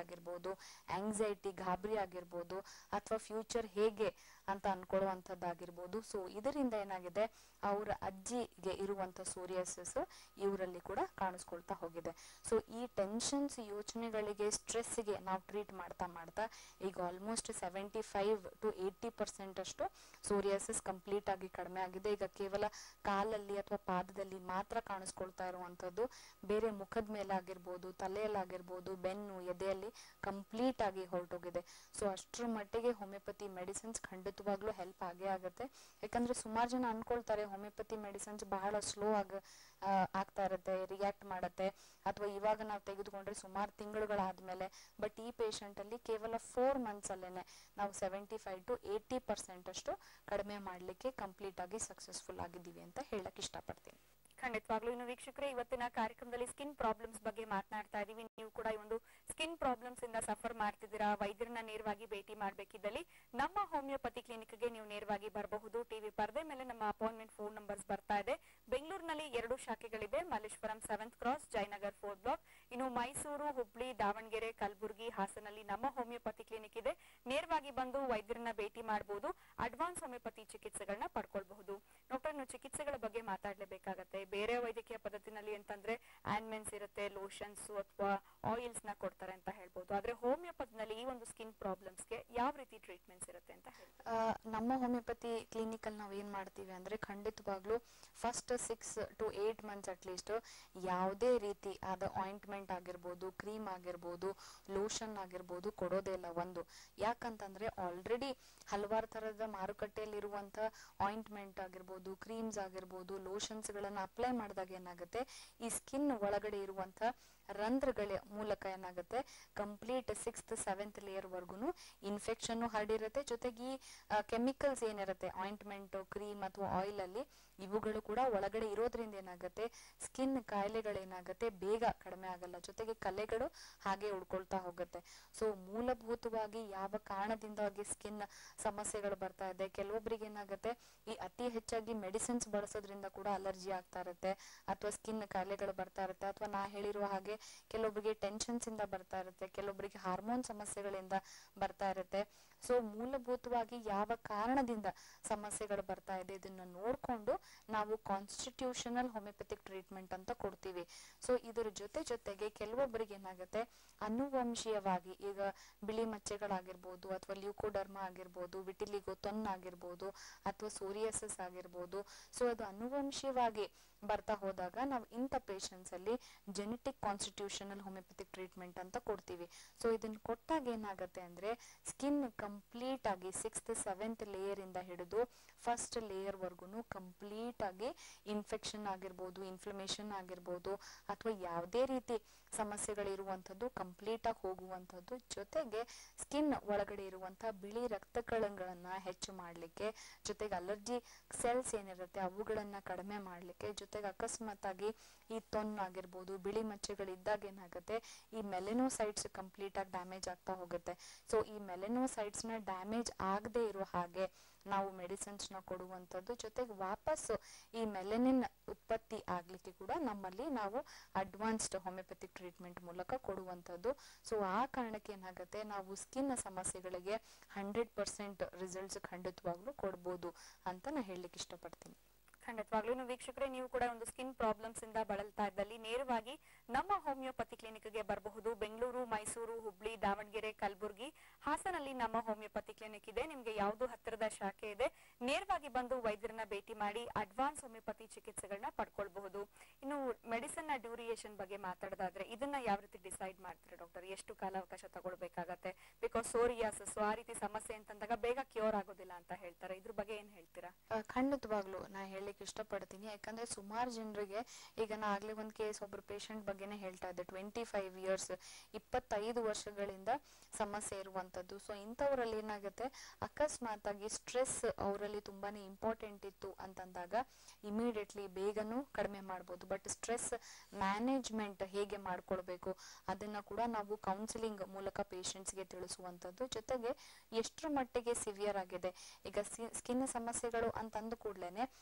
Speaker 2: ಆಗಿರ್ಬೋದು ಆಂಗ್ಸೈಟಿ ಗಾಬರಿ ಆಗಿರ್ಬೋದು ಅಥವಾ ಫ್ಯೂಚರ್ ಹೇಗೆ ಅಂತ ಅನ್ಕೊಳ್ಳುವಂಥದ್ದಾಗಿರ್ಬೋದು ಸೊ ಇದರಿಂದ ಏನಾಗಿದೆ ಅವರ ಅಜ್ಜಿಗೆ ಇರುವಂತ ಸೋರಿಯಾಸಿಸ್ ಇವರಲ್ಲಿ ಕೂಡ ಕಾಣಿಸ್ಕೊಳ್ತಾ ಹೋಗಿದೆ ಸೊ ಈ ಟೆನ್ಷನ್ಸ್ ಯೋಚನೆಗಳಿಗೆ ಸ್ಟ್ರೆಸ್ಗೆ ನಾವು ಟ್ರೀಟ್ ಮಾಡ್ತಾ ಮಾಡ್ತಾ ಈಗ almost seventy five to eighty percent ಅಷ್ಟು ಸೋರಿಯಾಸಿಸ್ ಕಂಪ್ಲೀಟ್ ಆಗಿ ಕಡಿಮೆ ಆಗಿದೆ ಈಗ ಕೇವಲ ಕಾಲಲ್ಲಿ ಅಥವಾ ಪಾದದಲ್ಲಿ ಮಾತ್ರ ಕಾಣಿಸ್ಕೊಳ್ತಾ ಇರುವಂತದ್ದು ಬೇರೆ ಮುಖದ ಮೇಲೆ ಆಗಿರ್ಬೋದು ತಲೆಯಲ್ಲಾಗಿರ್ಬೋದು ಬೆನ್ನು ಎದೆಯಲ್ಲಿ ಕಂಪ್ಲೀಟ್ ಆಗಿ ಹೊರಟೋಗಿದೆ ಸೊ ಅಷ್ಟರ ಮಟ್ಟಿಗೆ ಹೋಮಿಯೋಪತಿ ಮೆಡಿಸಿನ್ಸ್ ಖಂಡಿತವಾಗ್ಲೂ ಹೆಲ್ಪ್ ಆಗೇ ಆಗುತ್ತೆ ಯಾಕಂದ್ರೆ ಸುಮಾರು ಜನ ಅನ್ಕೊಳ್ತಾರೆ ಹೋಮಿಯೋಪತಿ ಮೆಡಿಸಿನ್ಸ್ ಬಹಳ ಸ್ಲೋ ಆಗ ಆ, ಆಗ್ತಾ ಇರುತ್ತೆ ರಿಯಾಕ್ಟ್ ಮಾಡುತ್ತೆ ಅಥವಾ ಇವಾಗ ನಾವು ತೆಗೆದುಕೊಂಡ್ರೆ ಸುಮಾರು ತಿಂಗಳುಗಳಾದ್ಮೇಲೆ ಬಟ್ ಈ ಪೇಷಂಟ್ ಅಲ್ಲಿ ಕೇವಲ ಫೋರ್ ಮಂತ್ಸ್ ಅಲ್ಲೇನೆ ನಾವು seventy five to eighty percent ಅಷ್ಟು ಕಡಿಮೆ ಮಾಡ್ಲಿಕ್ಕೆ ಕಂಪ್ಲೀಟ್ ಆಗಿ ಸಕ್ಸಸ್ಫುಲ್ ಆಗಿದ್ದೀವಿ ಅಂತ ಹೇಳಕ್ ಇಷ್ಟಪಡ್ತೀನಿ
Speaker 1: ಖಂಡಿತವಾಗ್ಲೂ ಇನ್ನು ವೀಕ್ಷಕರೇ ಇವತ್ತಿನ ಕಾರ್ಯಕ್ರಮದಲ್ಲಿ ಸ್ಕಿನ್ ಪ್ರಾಬ್ಲಮ್ಸ್ ಬಗ್ಗೆ ಮಾತನಾಡ್ತಾ ಇದೀವಿ ನೀವು ಕೂಡ ಈ ಒಂದು ಸ್ಕಿನ್ ಪ್ರಾಬ್ಲಮ್ಸ್ ಇಂದ ಸಫರ್ ಮಾಡ್ತಿದ್ದೀರಾ ವೈದ್ಯರನ್ನ ನೇರವಾಗಿ ಭೇಟಿ ಮಾಡ್ಬೇಕಿದ್ದಲ್ಲಿ ನಮ್ಮ ಹೋಮಿಯೋಪತಿ ಕ್ಲಿನಿಕ್ಗೆ ನೀವು ನೇರವಾಗಿ ಬರಬಹುದು ಟಿವಿ ಪರದೆ ಮೇಲೆ ನಮ್ಮ ಅಪಾಯಿಂಟ್ಮೆಂಟ್ ಫೋನ್ ನಂಬರ್ಸ್ ಬರ್ತಾ ಇದೆ ಬೆಂಗಳೂರಿನಲ್ಲಿ ಎರಡು ಶಾಖೆಗಳಿದೆ Malleshwaram seventh cross Jayanagar fourth block ಇನ್ನು ಮೈಸೂರು ಹುಬ್ಳಿ ದಾವಣಗೆರೆ ಕಲಬುರಗಿ ಹಾಸನಲ್ಲಿ ನಮ್ಮ ಹೋಮಿಯೋಪತಿ ಕ್ಲಿನಿಕ್ ಇದೆ ನೇರವಾಗಿ ಬಂದು ವೈದ್ಯರನ್ನ ಭೇಟಿ ಮಾಡಬಹುದು ಅಡ್ವಾನ್ಸ್ ಹೋಮಿಯೋಪತಿ ಚಿಕಿತ್ಸೆಗಳನ್ನ ಪಡ್ಕೊಳ್ಬಹುದು ಡಾಕ್ಟರ್ ಇನ್ನು ಚಿಕಿತ್ಸೆಗಳ ಬಗ್ಗೆ ಮಾತಾಡ್ಲೇಬೇಕಾಗತ್ತೆ ಬೇರೆ ವೈದ್ಯಕೀಯ ಪದ್ಧತಿನಲ್ಲಿ ಅಂತಂದ್ರೆ ಆನ್ಮೆನ್ಸ್ ಇರುತ್ತೆ ಲೋಷನ್ಸ್ ಅಥವಾ ಆಯಿಲ್ಸ್ ನ ಕೊಡ್ತಾರೆ ಅಂತ ಹೇಳ್ಬೋದು ಆದ್ರೆ ಹೋಮಿಯೋಪತಿನಲ್ಲಿ ಈ ಒಂದು ಸ್ಕಿನ್ ಪ್ರಾಬ್ಲಮ್ಸ್ಗೆ ಯಾವ ರೀತಿ ಟ್ರೀಟ್ಮೆಂಟ್ಸ್ ಇರುತ್ತೆ ಅಂತ ಹೇಳಿ
Speaker 2: ಆ, ನಮ್ಮ ಹೋಮಿಯೋಪತಿ ಕ್ಲಿನಿಕ್ ಅಲ್ಲಿ ನಾವು ಏನ್ ಮಾಡ್ತೀವಿ ಅಂದ್ರೆ ಖಂಡಿತವಾಗ್ಲೂ first six to eight months at least ಯಾವುದೇ ರೀತಿ ಆದ ಆಯಿಂಟ್ಮೆಂಟ್ ಆಗಿರ್ಬೋದು ಕ್ರೀಮ್ ಆಗಿರ್ಬೋದು ಲೋಷನ್ ಆಗಿರ್ಬೋದು ಕೊಡೋದೇ ಇಲ್ಲ ಒಂದು ಯಾಕಂತಂದ್ರೆ ಆಲ್ರೆಡಿ ಹಲವಾರು ತರದ ಮಾರುಕಟ್ಟೆಯಲ್ಲಿ ಇರುವಂತ ಆಯಿಂಟ್ಮೆಂಟ್ ಆಗಿರ್ಬೋದು ಕ್ರೀಮ್ಸ್ ಆಗಿರ್ಬೋದು ಲೋಷನ್ಸ್ ಗಳನ್ನ ಅಪ್ಲೈ ಮಾಡಿದಾಗ ಏನಾಗುತ್ತೆ ಈ ಸ್ಕಿನ್ ಒಳಗಡೆ ಇರುವಂತ ರಂಧ್ರಗಳ ಮೂಲಕ ಏನಾಗುತ್ತೆ ಕಂಪ್ಲೀಟ್ ಸಿಕ್ಸ್ತ್ ಸೆವೆಂತ್ ಲೇಯರ್ ವರ್ಗುನು ಇನ್ಫೆಕ್ಷನ್ ಹರಡಿರುತ್ತೆ ಜೊತೆಗೆ ಈ ಕೆಮಿಕಲ್ಸ್ ಏನಿರುತ್ತೆ ಆಯಿಂಟ್ಮೆಂಟ್ ಕ್ರೀಮ್ ಅಥವಾ ಆಯಿಲ್ ಅಲ್ಲಿ ಇವುಗಳು ಕೂಡ ಒಳಗಡೆ ಇರೋದ್ರಿಂದ ಏನಾಗುತ್ತೆ ಸ್ಕಿನ್ ಕಾಯಿಲೆಗಳೇನಾಗುತ್ತೆ ಬೇಗ ಕಡಿಮೆ ಆಗಲ್ಲ ಜೊತೆಗೆ ಕಲೆಗಳು ಹಾಗೆ ಉಳ್ಕೊಳ್ತಾ ಹೋಗುತ್ತೆ ಸೊ ಮೂಲಭೂತವಾಗಿ ಯಾವ ಕಾರಣದಿಂದಾಗಿ ಸ್ಕಿನ್ ಸಮಸ್ಯೆಗಳು ಬರ್ತಾ ಇದೆ ಕೆಲವೊಬ್ಬರಿಗೆ ಏನಾಗುತ್ತೆ ಈ ಅತಿ ಹೆಚ್ಚಾಗಿ ಮೆಡಿಸಿನ್ಸ್ ಬಳಸೋದ್ರಿಂದ ಕೂಡ ಅಲರ್ಜಿ ಆಗ್ತಾ ಇರುತ್ತೆ ಅಥವಾ ಸ್ಕಿನ್ ಕಾಯಿಲೆಗಳು ಬರ್ತಾ ಇರುತ್ತೆ ಅಥವಾ ನಾ ಹೇಳಿರುವ ಹಾಗೆ ಕೆಲವೊಬ್ಬರಿಗೆ ಟೆನ್ಷನ್ಸ್ ಇಂದ ಬರ್ತಾ ಇರುತ್ತೆ ಕೆಲವೊಬ್ಬರಿಗೆ ಹಾರ್ಮೋನ್ ಸಮಸ್ಯೆಗಳಿಂದ ಬರ್ತಾ ಇರುತ್ತೆ ಸೊ ಮೂಲಭೂತವಾಗಿ ಯಾವ ಕಾರಣದಿಂದ ಸಮಸ್ಯೆಗಳು ಬರ್ತಾ ಇದೆ ಇದನ್ನ ನೋಡ್ಕೊಂಡು ನಾವು ಕಾನ್ಸ್ಟಿಟ್ಯೂಷನಲ್ ಹೋಮಿಯೋಪತಿಕ್ ಟ್ರೀಟ್ಮೆಂಟ್ ಅಂತ ಕೊಡ್ತೀವಿ ಸೊ ಇದರ ಜೊತೆ ಜೊತೆಗೆ ಕೆಲವೊಬ್ಬರಿಗೆ ಏನಾಗುತ್ತೆ ಅನುವಂಶೀಯವಾಗಿ ಈಗ ಬಿಳಿ ಮಚ್ಚೆಗಳಾಗಿರ್ಬೋದು ಅಥವಾ ಲ್ಯೂಕೋಡರ್ಮ ಆಗಿರ್ಬೋದು ವಿಟಿಲಿಗೋ ತೊನ್ ಆಗಿರ್ಬೋದು ಅಥವಾ ಸೋರಿಯಸಿಸ್ ಆಗಿರ್ಬೋದು ಸೊ ಅದು ಅನುವಂಶೀಯವಾಗಿ ಬರ್ತಾ ಹೋದಾಗ ನಾವು ಇಂಥ ಪೇಷಂಟ್ಸ್ ಅಲ್ಲಿ ಜೆನೆಟಿಕ್ ಕಾನ್ಸ್ಟಿಟ್ಯೂಷನಲ್ ಹೋಮಿಯೋಪತಿಕ್ ಟ್ರೀಟ್ಮೆಂಟ್ ಅಂತ ಕೊಡ್ತೀವಿ ಸೊ ಇದನ್ನ ಕೊಟ್ಟಾಗ ಏನಾಗುತ್ತೆ ಅಂದ್ರೆ ಸ್ಕಿನ್ ಕಂಪ್ಲೀಟ್ ಆಗಿ ಸಿಕ್ಸ್ತ್ ಸೆವೆಂತ್ ಲೇಯರ್ ಇಂದ ಹಿಡಿದು ಫಸ್ಟ್ ಲೇಯರ್ ವರ್ಗುನು ಕಂಪ್ಲೀಟ್ ಆಗಿ ಇನ್ಫೆಕ್ಷನ್ ಆಗಿರ್ಬೋದು ಇನ್ಫ್ಲಮೇಷನ್ ಆಗಿರ್ಬೋದು ಅಥವಾ ಯಾವುದೇ ರೀತಿ ಸಮಸ್ಯೆಗಳಿರುವಂಥದ್ದು ಕಂಪ್ಲೀಟ್ ಆಗಿ ಹೋಗುವಂಥದ್ದು ಜೊತೆಗೆ ಸ್ಕಿನ್ ಒಳಗಡೆ ಇರುವಂತಹ ಬಿಳಿ ರಕ್ತ ಕಣಗಳನ್ನ ಹೆಚ್ಚು ಮಾಡಲಿಕ್ಕೆ ಜೊತೆಗೆ ಅಲರ್ಜಿ ಸೆಲ್ಸ್ ಏನಿರುತ್ತೆ ಅವುಗಳನ್ನ ಕಡಿಮೆ ಮಾಡಲಿಕ್ಕೆ ಜೊತೆಗೆ ಅಕಸ್ಮಾತ್ ಆಗಿ ಈ ತೊನ್ನು ಆಗಿರ್ಬೋದು ಬಿಳಿ ಮಚ್ಚೆಗಳಿದ್ದಾಗ ಏನಾಗುತ್ತೆ ಈ ಮೆಲೆನೋಸೈಟ್ಸ್ ಕಂಪ್ಲೀಟ್ ಆಗಿ ಡ್ಯಾಮೇಜ್ ಆಗ್ತಾ ಹೋಗುತ್ತೆ ಸೊ ಈ ಮೆಲೆನೋಸೈಟ್ಸ್ ನ ಡ್ಯಾಮೇಜ್ ಆಗದೆ ಇರೋ ಹಾಗೆ ನಾವು ಮೆಡಿಸಿನ್ಸ್ ನ ಕೊಡುವಂಥದ್ದು ಜೊತೆಗೆ ವಾಪಸ್ ಈ ಮೆಲೆನಿನ್ ಉತ್ಪತ್ತಿ ಆಗ್ಲಿಕ್ಕೆ ಕೂಡ ನಮ್ಮಲ್ಲಿ ನಾವು ಅಡ್ವಾನ್ಸ್ಡ್ ಹೋಮಿಯೋಪತಿಕ್ ಟ್ರೀಟ್ಮೆಂಟ್ ಮೂಲಕ ಕೊಡುವಂಥದ್ದು ಸೊ ಆ ಕಾರಣಕ್ಕೆ ಏನಾಗುತ್ತೆ ನಾವು ಸ್ಕಿನ್ ಸಮಸ್ಯೆಗಳಿಗೆ ಹಂಡ್ರೆಡ್ ಪರ್ಸೆಂಟ್ ರಿಸಲ್ಟ್ಸ್ ಖಂಡಿತವಾಗ್ಲೂ ಕೊಡ್ಬೋದು ಅಂತ ನಾ ಹೇಳಲಿಕ್ಕೆ ಇಷ್ಟಪಡ್ತೀನಿ
Speaker 1: ಖಂಡಿತವಾಗ್ಲೂ ಇನ್ನು ವೀಕ್ಷಕರೇ ನೀವು ಕೂಡ ಒಂದು ಸ್ಕಿನ್ ಪ್ರಾಬ್ಲಮ್ಸ್ ಇಂದ ಬಳಲ್ತಾ ಇದ್ದಲ್ಲಿ ನೇರವಾಗಿ ನಮ್ಮ ಹೋಮಿಯೋಪತಿ ಕ್ಲಿನಿಕ್ಗೆ ಬರಬಹುದು ಬೆಂಗಳೂರು ಮೈಸೂರು ಹುಬ್ಳಿ ದಾವಣಗೆರೆ ಕಲಬುರಗಿ ಹಾಸನಲ್ಲಿ ನಮ್ಮ ಹೋಮಿಯೋಪತಿ ಕ್ಲಿನಿಕ್ ಇದೆ ನಿಮ್ಗೆ ಯಾವ್ದು ಹತ್ತಿರದ ಶಾಖೆ ಇದೆ ನೇರವಾಗಿ ಬಂದು ವೈದ್ಯರನ್ನ ಭೇಟಿ ಮಾಡಿ ಅಡ್ವಾನ್ಸ್ ಹೋಮಿಯೋಪತಿ ಚಿಕಿತ್ಸೆಗಳನ್ನ ಪಡ್ಕೊಳ್ಬಹುದು ಇನ್ನು ಮೆಡಿಸಿನ್ ನ ಡ್ಯೂರಿಯೇಷನ್ ಬಗ್ಗೆ ಮಾತಾಡೋದಾದ್ರೆ ಇದನ್ನ ಯಾವ ರೀತಿ ಡಿಸೈಡ್ ಮಾಡ್ತಾರೆ ಡಾಕ್ಟರ್ ಎಷ್ಟು ಕಾಲಾವಕಾಶ ತಗೊಳ್ಬೇಕಾಗತ್ತೆ ಬಿಕಾಸ್ ಸೋರಿಯಾಸಸ್ ಆ ರೀತಿ ಸಮಸ್ಯೆ ಅಂತಂದಾಗ ಬೇಗ ಕ್ಯೂರ್ ಆಗೋದಿಲ್ಲ ಅಂತ ಹೇಳ್ತಾರೆ ಇದ್ರ ಬಗ್ಗೆ ಏನ್ ಹೇಳ್ತೀರಾ
Speaker 2: ಆ, ಖಂಡಿತವಾಗ್ಲು ನಾ ಹೇಳಲಿಕ್ಕೆ ಇಷ್ಟಪಡ್ತೀನಿ ಯಾಕಂದ್ರೆ ಸುಮಾರು ಜನರಿಗೆ ಈಗ ನಾ ಆಗ್ಲೇ ಒಂದ್ ಕೇಸ್ ಒಬ್ರು ಪೇಷಂಟ್ ಬಗ್ಗೆನೇ ಹೇಳ್ತಾ ಇದ್ದೆ ಟ್ವೆಂಟಿ ಫೈವ್ ಇಯರ್ಸ್ ಇಪ್ಪತ್ತೈದು ವರ್ಷಗಳಿಂದ ಸಮಸ್ಯೆ ಇರುವಂತದ್ದು ಸೊ ಇಂಥವ್ರಲ್ಲಿ ಏನಾಗುತ್ತೆ ಅಕಸ್ಮಾತ್ ಆಗಿ ಸ್ಟ್ರೆಸ್ ಅವರಲ್ಲಿ ತುಂಬಾನೇ ಇಂಪಾರ್ಟೆಂಟ್ ಇತ್ತು ಅಂತಂದಾಗ ಇಮಿಡಿಯೇಟ್ಲಿ ಬೇಗನೂ ಕಡಿಮೆ ಮಾಡ್ಬೋದು ಬಟ್ ಸ್ಟ್ರೆಸ್ ಮ್ಯಾನೇಜ್ಮೆಂಟ್ ಹೇಗೆ ಮಾಡ್ಕೊಳ್ಬೇಕು ಅದನ್ನ ಕೂಡ ನಾವು ಕೌನ್ಸಿಲಿಂಗ್ ಮೂಲಕ ಪೇಷಂಟ್ಸ್ಗೆ ತಿಳಿಸುವಂತದ್ದು ಜೊತೆಗೆ ಎಷ್ಟರ ಮಟ್ಟಿಗೆ ಸಿವಿಯರ್ ಆಗಿದೆ ಈಗ ಸ್ಕಿನ್ ಸಮಸ್ಯೆಗಳು ಅಂತ ಅಂದ ಕೂಡ್ಲೇನೆ ಅದರಲ್ಲೂ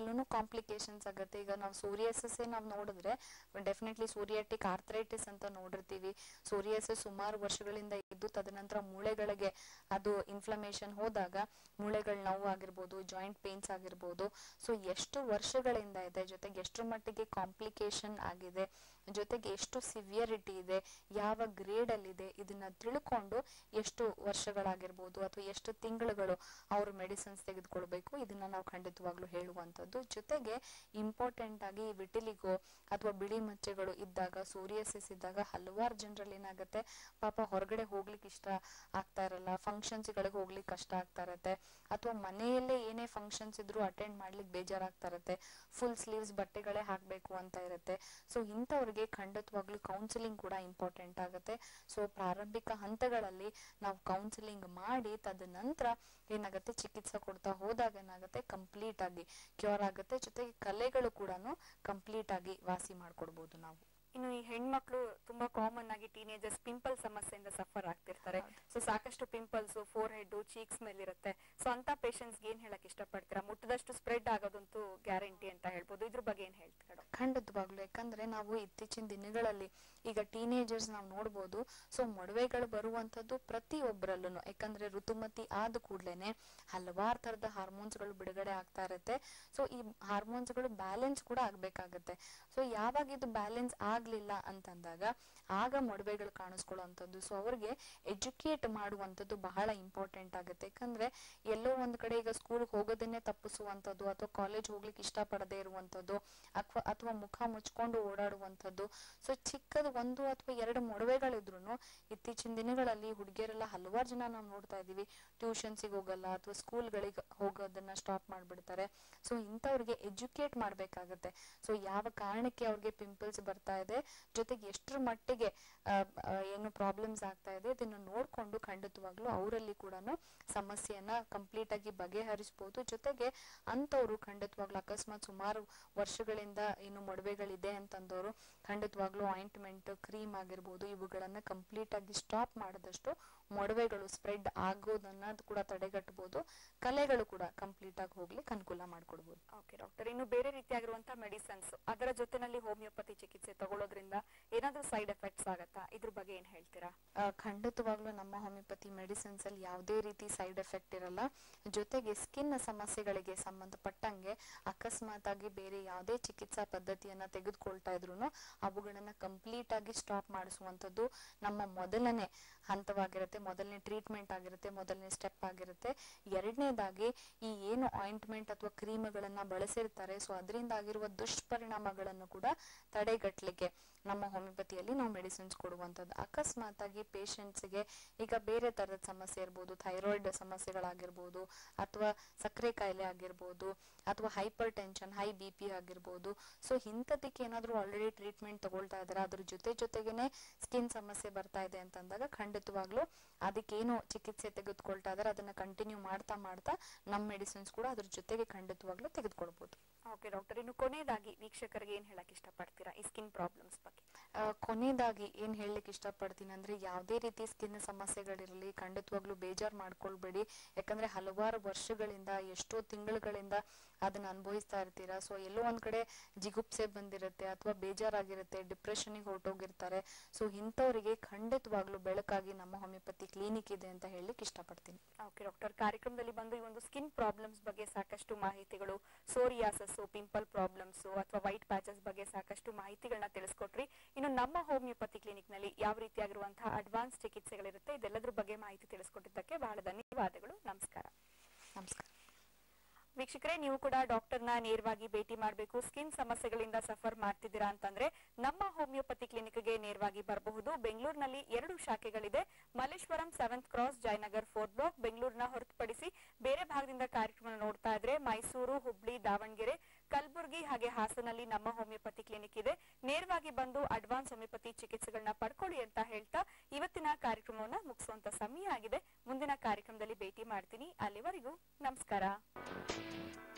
Speaker 2: ಅದ್ರಲ್ಲೂ ಕಾಂಪ್ಲಿಕೇಶನ್ಸ್ ಆಗುತ್ತೆ ಈಗ ನಾವು ಸೋರಿಯಸಿಸ್ ನಾವು ನೋಡಿದ್ರೆ ಡೆಫಿನೆಟ್ಲಿ ಸೋರಿಯಾಟಿಕ್ ಆರ್ಥರೈಟಿಸ್ ಅಂತ ನೋಡಿರ್ತೀವಿ ಸೋರಿಯಸಿಸ್ ಸುಮಾರು ವರ್ಷಗಳಿಂದ ಇದ್ದು ತದನಂತರ ಮೂಳೆಗಳಿಗೆ ಅದು ಇನ್ಫ್ಲಮೇಷನ್ ಹೋದಾಗ ಮೂಳೆಗಳ ನೋವು ಆಗಿರ್ಬೋದು ಜಾಯಿಂಟ್ ಪೇನ್ಸ್ ಆಗಿರ್ಬೋದು ಸೊ ಎಷ್ಟು ವರ್ಷಗಳಿಂದ ಇದೆ ಜೊತೆಗೆ ಎಷ್ಟರ ಮಟ್ಟಿಗೆ ಕಾಂಪ್ಲಿಕೇಶನ್ ಆಗಿದೆ ಜೊತೆಗೆ ಎಷ್ಟು ಸಿವಿಯರಿಟಿ ಇದೆ ಯಾವ ಗ್ರೇಡ್ ಅಲ್ಲಿ ಇದೆ ಇದನ್ನ ತಿಳ್ಕೊಂಡು ಎಷ್ಟು ವರ್ಷಗಳಾಗಿರ್ಬೋದು ಅಥವಾ ಎಷ್ಟು ತಿಂಗಳುಗಳು ಅವರು ಮೆಡಿಸಿನ್ಸ್ ತೆಗೆದುಕೊಳ್ಬೇಕು ಇದನ್ನ ನಾವು ಖಂಡಿತವಾಗ್ಲೂ ಹೇಳುವಂಥದ್ದು ಜೊತೆಗೆ ಇಂಪಾರ್ಟೆಂಟ್ ಆಗಿ ವಿಟಿಲಿಗೋ ಅಥವಾ ಬಿಳಿ ಮಚ್ಚೆಗಳು ಇದ್ದಾಗ ಸೋರಿಯಸಿಸ್ ಇದ್ದಾಗ ಹಲವಾರು ಜನರಲ್ಲಿ ಏನಾಗುತ್ತೆ ಪಾಪ ಹೊರಗಡೆ ಹೋಗ್ಲಿಕ್ಕೆ ಇಷ್ಟ ಆಗ್ತಾ ಇರಲ್ಲ ಫಂಕ್ಷನ್ಸ್ಗಳಿಗೆ ಹೋಗ್ಲಿಕ್ಕೆ ಕಷ್ಟ ಆಗ್ತಾ ಇರತ್ತೆ ಅಥವಾ ಮನೆಯಲ್ಲೇ ಏನೇ ಫಂಕ್ಷನ್ಸ್ ಇದ್ರೂ ಅಟೆಂಡ್ ಮಾಡ್ಲಿಕ್ಕೆ ಬೇಜಾರಾಗ್ತಾ ಇರತ್ತೆ ಫುಲ್ ಸ್ಲೀವ್ಸ್ ಬಟ್ಟೆಗಳೇ ಹಾಕ್ಬೇಕು ಅಂತ ಇರುತ್ತೆ ಸೊ ಇಂಥವ್ರಿಗೆ ಖಂಡಿತವಾಗ್ಲೂ ಕೌನ್ಸಿಲಿಂಗ್ ಕೂಡ ಇಂಪಾರ್ಟೆಂಟ್ ಆಗುತ್ತೆ ಸೊ ಪ್ರಾರಂಭಿಕ ಹಂತಗಳಲ್ಲಿ ನಾವು ಕೌನ್ಸಿಲಿಂಗ್ ಮಾಡಿ ತದನಂತರ ಏನಾಗುತ್ತೆ ಚಿಕಿತ್ಸೆ ಕೊಡ್ತಾ ಹೋದಾಗ ಏನಾಗುತ್ತೆ ಕಂಪ್ಲೀಟ್ ಆಗಿ ಕ್ಯೂರ್ ಆಗುತ್ತೆ ಜೊತೆಗೆ ಕಲೆಗಳು ಕೂಡ ಕಂಪ್ಲೀಟ್ ಆಗಿ ವಾಸಿ ಮಾಡ್ಕೊಡ್ಬೋದು ನಾವು
Speaker 1: ಇನ್ನು ಈ ಹೆಣ್ಮಕ್ಳು ತುಂಬಾ ಕಾಮನ್ ಆಗಿ ಟೀನೇಜರ್ಸ್ ಪಿಂಪಲ್ ಸಮಸ್ಯೆಯಿಂದ ಸಫರ್ ಆಗ್ತಿರ್ತಾರೆ ಸೊ ಸಾಕಷ್ಟು ಪಿಂಪಲ್ಸ್ ಫೋರ್ ಹೆಡ್ ಚೀಕ್ಸ್ ಮೇಲೆ ಇರುತ್ತೆ ಸೊ ಅಂತ ಪೇಷಂಟ್ಸ್ ಏನ್ ಹೇಳಕ್ ಇಷ್ಟಪಡ್ತೀರಾ ಮುಟ್ಟದಷ್ಟು ಸ್ಪ್ರೆಡ್ ಆಗೋದಂತೂ ಗ್ಯಾರಂಟಿ ಅಂತ ಹೇಳ್ಬೋದು ಇದ್ರ ಬಗ್ಗೆ ಏನ್ ಹೇಳ್ತೀರಾ ಡಾಕ್ಟರ್
Speaker 2: ಖಂಡಿತವಾಗ್ಲು ಯಾಕಂದ್ರೆ ನಾವು ಇತ್ತೀಚಿನ ದಿನಗಳಲ್ಲಿ ಈಗ ಟೀನೇಜರ್ಸ್ ನಾವು ನೋಡ್ಬೋದು ಸೊ ಮೊಡವೆಗಳು ಬರುವಂತದ್ದು ಪ್ರತಿಯೊಬ್ಬರಲ್ಲೂ ಯಾಕಂದ್ರೆ ಋತುಮತಿ ಆದ ಕೂಡ್ಲೇನೆ ಹಲವಾರು ತರದ ಹಾರ್ಮೋನ್ಸ್ಗಳು ಬಿಡುಗಡೆ ಆಗ್ತಾ ಇರುತ್ತೆ ಸೊ ಈ ಹಾರ್ಮೋನ್ಸ್ಗಳು ಬ್ಯಾಲೆನ್ಸ್ ಕೂಡ ಆಗ್ಬೇಕಾಗತ್ತೆ ಸೊ ಯಾವಾಗ ಇದು ಬ್ಯಾಲೆನ್ಸ್ ಆಗ್ಲಿಲ್ಲ ಅಂತಂದಾಗ ಆಗ ಮೊಡವೆಗಳು ಕಾಣಿಸ್ಕೊಳ್ಳುವಂಥದ್ದು ಸೊ ಅವ್ರಿಗೆ ಎಜುಕೇಟ್ ಮಾಡುವಂಥದ್ದು ಬಹಳ ಇಂಪಾರ್ಟೆಂಟ್ ಆಗುತ್ತೆ ಯಾಕಂದ್ರೆ ಎಲ್ಲೋ ಒಂದ್ ಕಡೆ ಈಗ ಸ್ಕೂಲ್ ಹೋಗೋದನ್ನೇ ತಪ್ಪಿಸುವಂಥದ್ದು ಅಥವಾ ಕಾಲೇಜ್ ಹೋಗ್ಲಿಕ್ಕೆ ಇಷ್ಟಪಡದೇ ಇರುವಂಥದ್ದು ಅಥವಾ ಅಥವಾ ಮುಖ ಮುಚ್ಕೊಂಡು ಓಡಾಡುವಂಥದ್ದು ಸೊ ಚಿಕ್ಕದು ಒಂದು ಅಥವಾ ಎರಡು ಮೊಡವೆಗಳಿದ್ರು ಇತ್ತೀಚಿನ ದಿನಗಳಲ್ಲಿ ಹುಡುಗಿಯರೆಲ್ಲ ಹಲವಾರು ಜನ ನಾವು ನೋಡ್ತಾ ಇದೀವಿ ಟ್ಯೂಷನ್ಸಿಗೆ ಹೋಗಲ್ಲ ಅಥವಾ ಸ್ಕೂಲ್ಗಳಿಗೆ ಹೋಗೋದನ್ನ ಸ್ಟಾಪ್ ಮಾಡ್ಬಿಡ್ತಾರೆ ಸೊ ಇಂಥವ್ರಿಗೆ ಎಜುಕೇಟ್ ಮಾಡ್ಬೇಕಾಗತ್ತೆ ಸೊ ಯಾವ ಕಾರಣಕ್ಕೆ ಅವ್ರಿಗೆ ಪಿಂಪಲ್ಸ್ ಬರ್ತಾ ಇದೆ ಜೊತೆಗೆ ಎಷ್ಟರ ಮಟ್ಟಿಗೆ ಆ, ಆ, ಏನು ಪ್ರಾಬ್ಲಮ್ಸ್ ಆಗ್ತಾ ಇದೆ ಇದನ್ನ ನೋಡ್ಕೊಂಡು ಖಂಡಿತವಾಗ್ಲೂ ಅವರಲ್ಲಿ ಕೂಡ ಸಮಸ್ಯೆಯನ್ನ ಕಂಪ್ಲೀಟ್ ಆಗಿ ಬಗೆಹರಿಸಬಹುದು ಜೊತೆಗೆ ಅಂತವ್ರು ಖಂಡಿತವಾಗ್ಲೂ ಅಕಸ್ಮಾತ್ ಸುಮಾರು ವರ್ಷಗಳಿಂದ ಏನು ಮೊಡವೆಗಳಿದೆ ಅಂತಂದವರು ಖಂಡಿತವಾಗ್ಲೂ ಆಯಿಂಟ್ಮೆಂಟ್ ಕ್ರೀಮ್ ಆಗಿರ್ಬೋದು ಇವುಗಳನ್ನ ಕಂಪ್ಲೀಟ್ ಆಗಿ ಸ್ಟಾಪ್ ಮಾಡಿದಷ್ಟು ಮೊಡವೆಗಳು ಸ್ಪ್ರೆಡ್ ಆಗೋದನ್ನ ಕೂಡ ತಡೆಗಟ್ಟಬಹುದು ಕಲೆಗಳು ಕೂಡ ಕಂಪ್ಲೀಟ್ ಆಗಿ ಹೋಗ್ಲಿಕ್ಕೆ ಅನುಕೂಲ ಮಾಡ್ಕೊಡ್ಬೋದು
Speaker 1: ಓಕೆ ಡಾಕ್ಟರ್ ಇನ್ನು ಬೇರೆ ರೀತಿಯಾಗಿರುವಂತಹ ಮೆಡಿಸನ್ಸ್ ಅದರ ಜೊತೆನಲ್ಲಿ ಹೋಮಿಯೋಪತಿ ಚಿಕಿತ್ಸೆ ತಗೊಳ್ಳೋದ್ರಿಂದ ಏನಾದ್ರೂ ಸೈಡ್ ಎಫೆಕ್ಟ್ಸ್ ಆಗತ್ತಾ ಇದ್ರ ಬಗ್ಗೆ ಏನ್ ಹೇಳ್ತೀರಾ
Speaker 2: ಆ, ಖಂಡಿತವಾಗ್ಲೂ ನಮ್ಮ ಹೋಮಿಯೋಪತಿ ಮೆಡಿಸಿನ್ಸ್ ಅಲ್ಲಿ ಯಾವುದೇ ರೀತಿ ಸೈಡ್ ಎಫೆಕ್ಟ್ ಇರಲ್ಲ ಜೊತೆಗೆ ಸ್ಕಿನ್ ಸಮಸ್ಯೆಗಳಿಗೆ ಸಂಬಂಧಪಟ್ಟಂಗೆ ಅಕಸ್ಮಾತ್ ಆಗಿ ಬೇರೆ ಯಾವುದೇ ಚಿಕಿತ್ಸಾ ಪದ್ಧತಿಯನ್ನ ತೆಗೆದುಕೊಳ್ತಾ ಇದ್ರು ಅವುಗಳನ್ನ ಕಂಪ್ಲೀಟ್ ಆಗಿ ಸ್ಟಾಪ್ ಮಾಡಿಸುವಂಥದ್ದು ನಮ್ಮ ಮೊದಲನೇ ಹಂತವಾಗಿರುತ್ತೆ ಮೊದಲನೇ ಟ್ರೀಟ್ಮೆಂಟ್ ಆಗಿರುತ್ತೆ ಮೊದಲನೇ ಸ್ಟೆಪ್ ಆಗಿರುತ್ತೆ ಎರಡನೇದಾಗಿ ಈ ಏನು ಆಯಿಂಟ್ಮೆಂಟ್ ಅಥವಾ ಕ್ರೀಮ್ಗಳನ್ನ ಬಳಸಿರ್ತಾರೆ ಸೊ ಅದರಿಂದ ಆಗಿರುವ ದುಷ್ಪರಿಣಾಮಗಳನ್ನು ಕೂಡ ತಡೆಗಟ್ಟಲಿಕ್ಕೆ ನಮ್ಮ ಹೋಮಿಯೋಪತಿಯಲ್ಲಿ ನಾವು ಮೆಡಿಸಿನ್ಸ್ ಕೊಡುವಂಥದ್ದು ಅಕಸ್ಮಾತ್ ಆಗಿ ಪೇಷಂಟ್ಸ್ಗೆ ಈಗ ಬೇರೆ ತರದ ಸಮಸ್ಯೆ ಇರ್ಬೋದು ಥೈರಾಯ್ಡ್ ಸಮಸ್ಯೆಗಳಾಗಿರ್ಬೋದು ಅಥವಾ ಸಕ್ಕರೆ ಕಾಯಿಲೆ ಆಗಿರ್ಬೋದು ಅಥವಾ hypertension high B P ಆಗಿರ್ಬೋದು ಸೊ ಇಂಥದಕ್ಕೆ ಏನಾದರೂ ಆಲ್ರೆಡಿ ಟ್ರೀಟ್ಮೆಂಟ್ ತಗೊಳ್ತಾ ಇದ್ದಾರೆ ಅದ್ರ ಜೊತೆ ಜೊತೆಗೇನೆ ಸ್ಕಿನ್ ಸಮಸ್ಯೆ ಬರ್ತಾ ಇದೆ ಅಂತಂದಾಗ ಖಂಡಿತವಾಗ್ಲೂ ಅದಕ್ಕೇನು ಚಿಕಿತ್ಸೆ ತೆಗೆದುಕೊಳ್ತಾ ಇದ್ದಾರೆ ಅದನ್ನ ಕಂಟಿನ್ಯೂ ಮಾಡ್ತಾ ಮಾಡ್ತಾ ನಮ್ಮ ಮೆಡಿಸಿನ್ಸ್ ಕೂಡ ಅದ್ರ ಜೊತೆಗೆ ಖಂಡಿತವಾಗ್ಲೂ ತೆಗೆದುಕೊಳ್ಬೋದು
Speaker 1: ಓಕೆ ಡಾಕ್ಟರ್ ಇನ್ನು ಕೊನೆಯದಾಗಿ ವೀಕ್ಷಕರಿಗೆ ಏನ್ ಹೇಳಕ್ ಇಷ್ಟಪಡ್ತೀರಾ ಈ ಸ್ಕಿನ್ ಪ್ರಾಬ್ಲಮ್ಸ್ ಬಗ್ಗೆ
Speaker 2: ಆ, ಕೊನೆಯದಾಗಿ ಏನ್ ಹೇಳಲಿಕ್ಕೆ ಇಷ್ಟಪಡ್ತೀನಿ ಅಂದ್ರೆ ಯಾವುದೇ ರೀತಿ ಸ್ಕಿನ್ ಸಮಸ್ಯೆಗಳಿರಲಿ ಖಂಡಿತವಾಗ್ಲೂ ಬೇಜಾರ್ ಮಾಡ್ಕೊಳ್ಬೇಡಿ ಯಾಕಂದ್ರೆ ಹಲವಾರು ವರ್ಷಗಳಿಂದ ಎಷ್ಟೋ ತಿಂಗಳುಗಳಿಂದ ಅದನ್ನ ಅನುಭವಿಸ್ತಾ ಇರ್ತೀರಾ ಸೊ ಎಲ್ಲೋ ಒಂದ್ ಕಡೆ ಜಿಗುಪ್ಸೆ ಬಂದಿರುತ್ತೆ ಅಥವಾ ಬೇಜಾರಾಗಿರುತ್ತೆ ಡಿಪ್ರೆಷನ್ಗೆ ಹೊರಟೋಗಿರ್ತಾರೆ ಸೊ ಇಂಥವರಿಗೆ ಖಂಡಿತವಾಗ್ಲೂ ಬೆಳಕಾಗಿ ನಮ್ಮ ಹೋಮಿಯೋಪತಿ ಕ್ಲಿನಿಕ್ ಇದೆ ಅಂತ ಹೇಳಲಿಕ್ಕೆ ಇಷ್ಟಪಡ್ತೀನಿ
Speaker 1: ಓಕೆ ಡಾಕ್ಟರ್ ಕಾರ್ಯಕ್ರಮದಲ್ಲಿ ಬಂದು ಈ ಒಂದು ಸ್ಕಿನ್ ಪ್ರಾಬ್ಲಮ್ಸ್ ಬಗ್ಗೆ ಸಾಕಷ್ಟು ಮಾಹಿತಿಗಳು ಸೋರಿಯಾಸಸ್ ಪಿಂಪಲ್ ಪ್ರಾಬ್ಲಮ್ಸ್ ಅಥವಾ ವೈಟ್ ಪ್ಯಾಚಸ್ ಬಗ್ಗೆ ಸಾಕಷ್ಟು ಮಾಹಿತಿಗಳನ್ನ ತಿಳಿಸ್ಕೊಟ್ರಿ ಇನ್ನು ನಮ್ಮ ಹೋಮಿಯೋಪತಿ ಕ್ಲಿನಿಕ್ ನಲ್ಲಿ ಯಾವ ರೀತಿಯಾಗಿರುವಂತಹ ಅಡ್ವಾನ್ಸ್ ಚಿಕಿತ್ಸೆಗಳಿರುತ್ತೆ ಇದೆಲ್ಲದ್ರ ಬಗ್ಗೆ ಮಾಹಿತಿ ತಿಳಿಸ್ಕೊಟ್ಟಿದ್ದಕ್ಕೆ ಬಹಳ ಧನ್ಯವಾದಗಳು ನಮಸ್ಕಾರ
Speaker 2: ನಮಸ್ಕಾರ
Speaker 1: ವೀಕ್ಷಕರೇ ನೀವು ಕೂಡ ಡಾಕ್ಟರ್ನ ನೇರವಾಗಿ ಭೇಟಿ ಮಾಡಬೇಕು ಸ್ಕಿನ್ ಸಮಸ್ಯೆಗಳಿಂದ ಸಫರ್ ಮಾಡ್ತಿದ್ದೀರಾ ಅಂತಂದ್ರೆ ನಮ್ಮ ಹೋಮಿಯೋಪತಿ ಕ್ಲಿನಿಕ್ಗೆ ನೇರವಾಗಿ ಬರಬಹುದು ಬೆಂಗಳೂರಿನಲ್ಲಿ ಎರಡು ಶಾಖೆಗಳಿದೆ Malleshwaram seventh cross Jayanagar fourth block ಬೆಂಗಳೂರಿನ ಹೊರತುಪಡಿಸಿ ಬೇರೆ ಭಾಗದಿಂದ ಕಾರ್ಯಕ್ರಮ ನೋಡ್ತಾ ಇದ್ರೆ ಮೈಸೂರು ಹುಬ್ಳಿ ದಾವಣಗೆರೆ ಕಲಬುರಗಿ ಹಾಗೆ ಹಾಸನಲ್ಲಿ ನಮ್ಮ ಹೋಮಿಯೋಪತಿ ಕ್ಲಿನಿಕ್ ಇದೆ ನೇರವಾಗಿ ಬಂದು ಅಡ್ವಾನ್ಸ್ ಹೋಮಿಯೋಪತಿ ಚಿಕಿತ್ಸೆಗಳನ್ನ ಪಡ್ಕೊಳ್ಳಿ ಅಂತ ಹೇಳ್ತಾ ಇವತ್ತಿನ ಕಾರ್ಯಕ್ರಮವನ್ನ ಮುಗಿಸುವಂತ ಸಮಯ ಆಗಿದೆ ಮುಂದಿನ ಕಾರ್ಯಕ್ರಮದಲ್ಲಿ ಭೇಟಿ ಮಾಡ್ತೀನಿ ಅಲ್ಲಿವರೆಗೂ ನಮಸ್ಕಾರ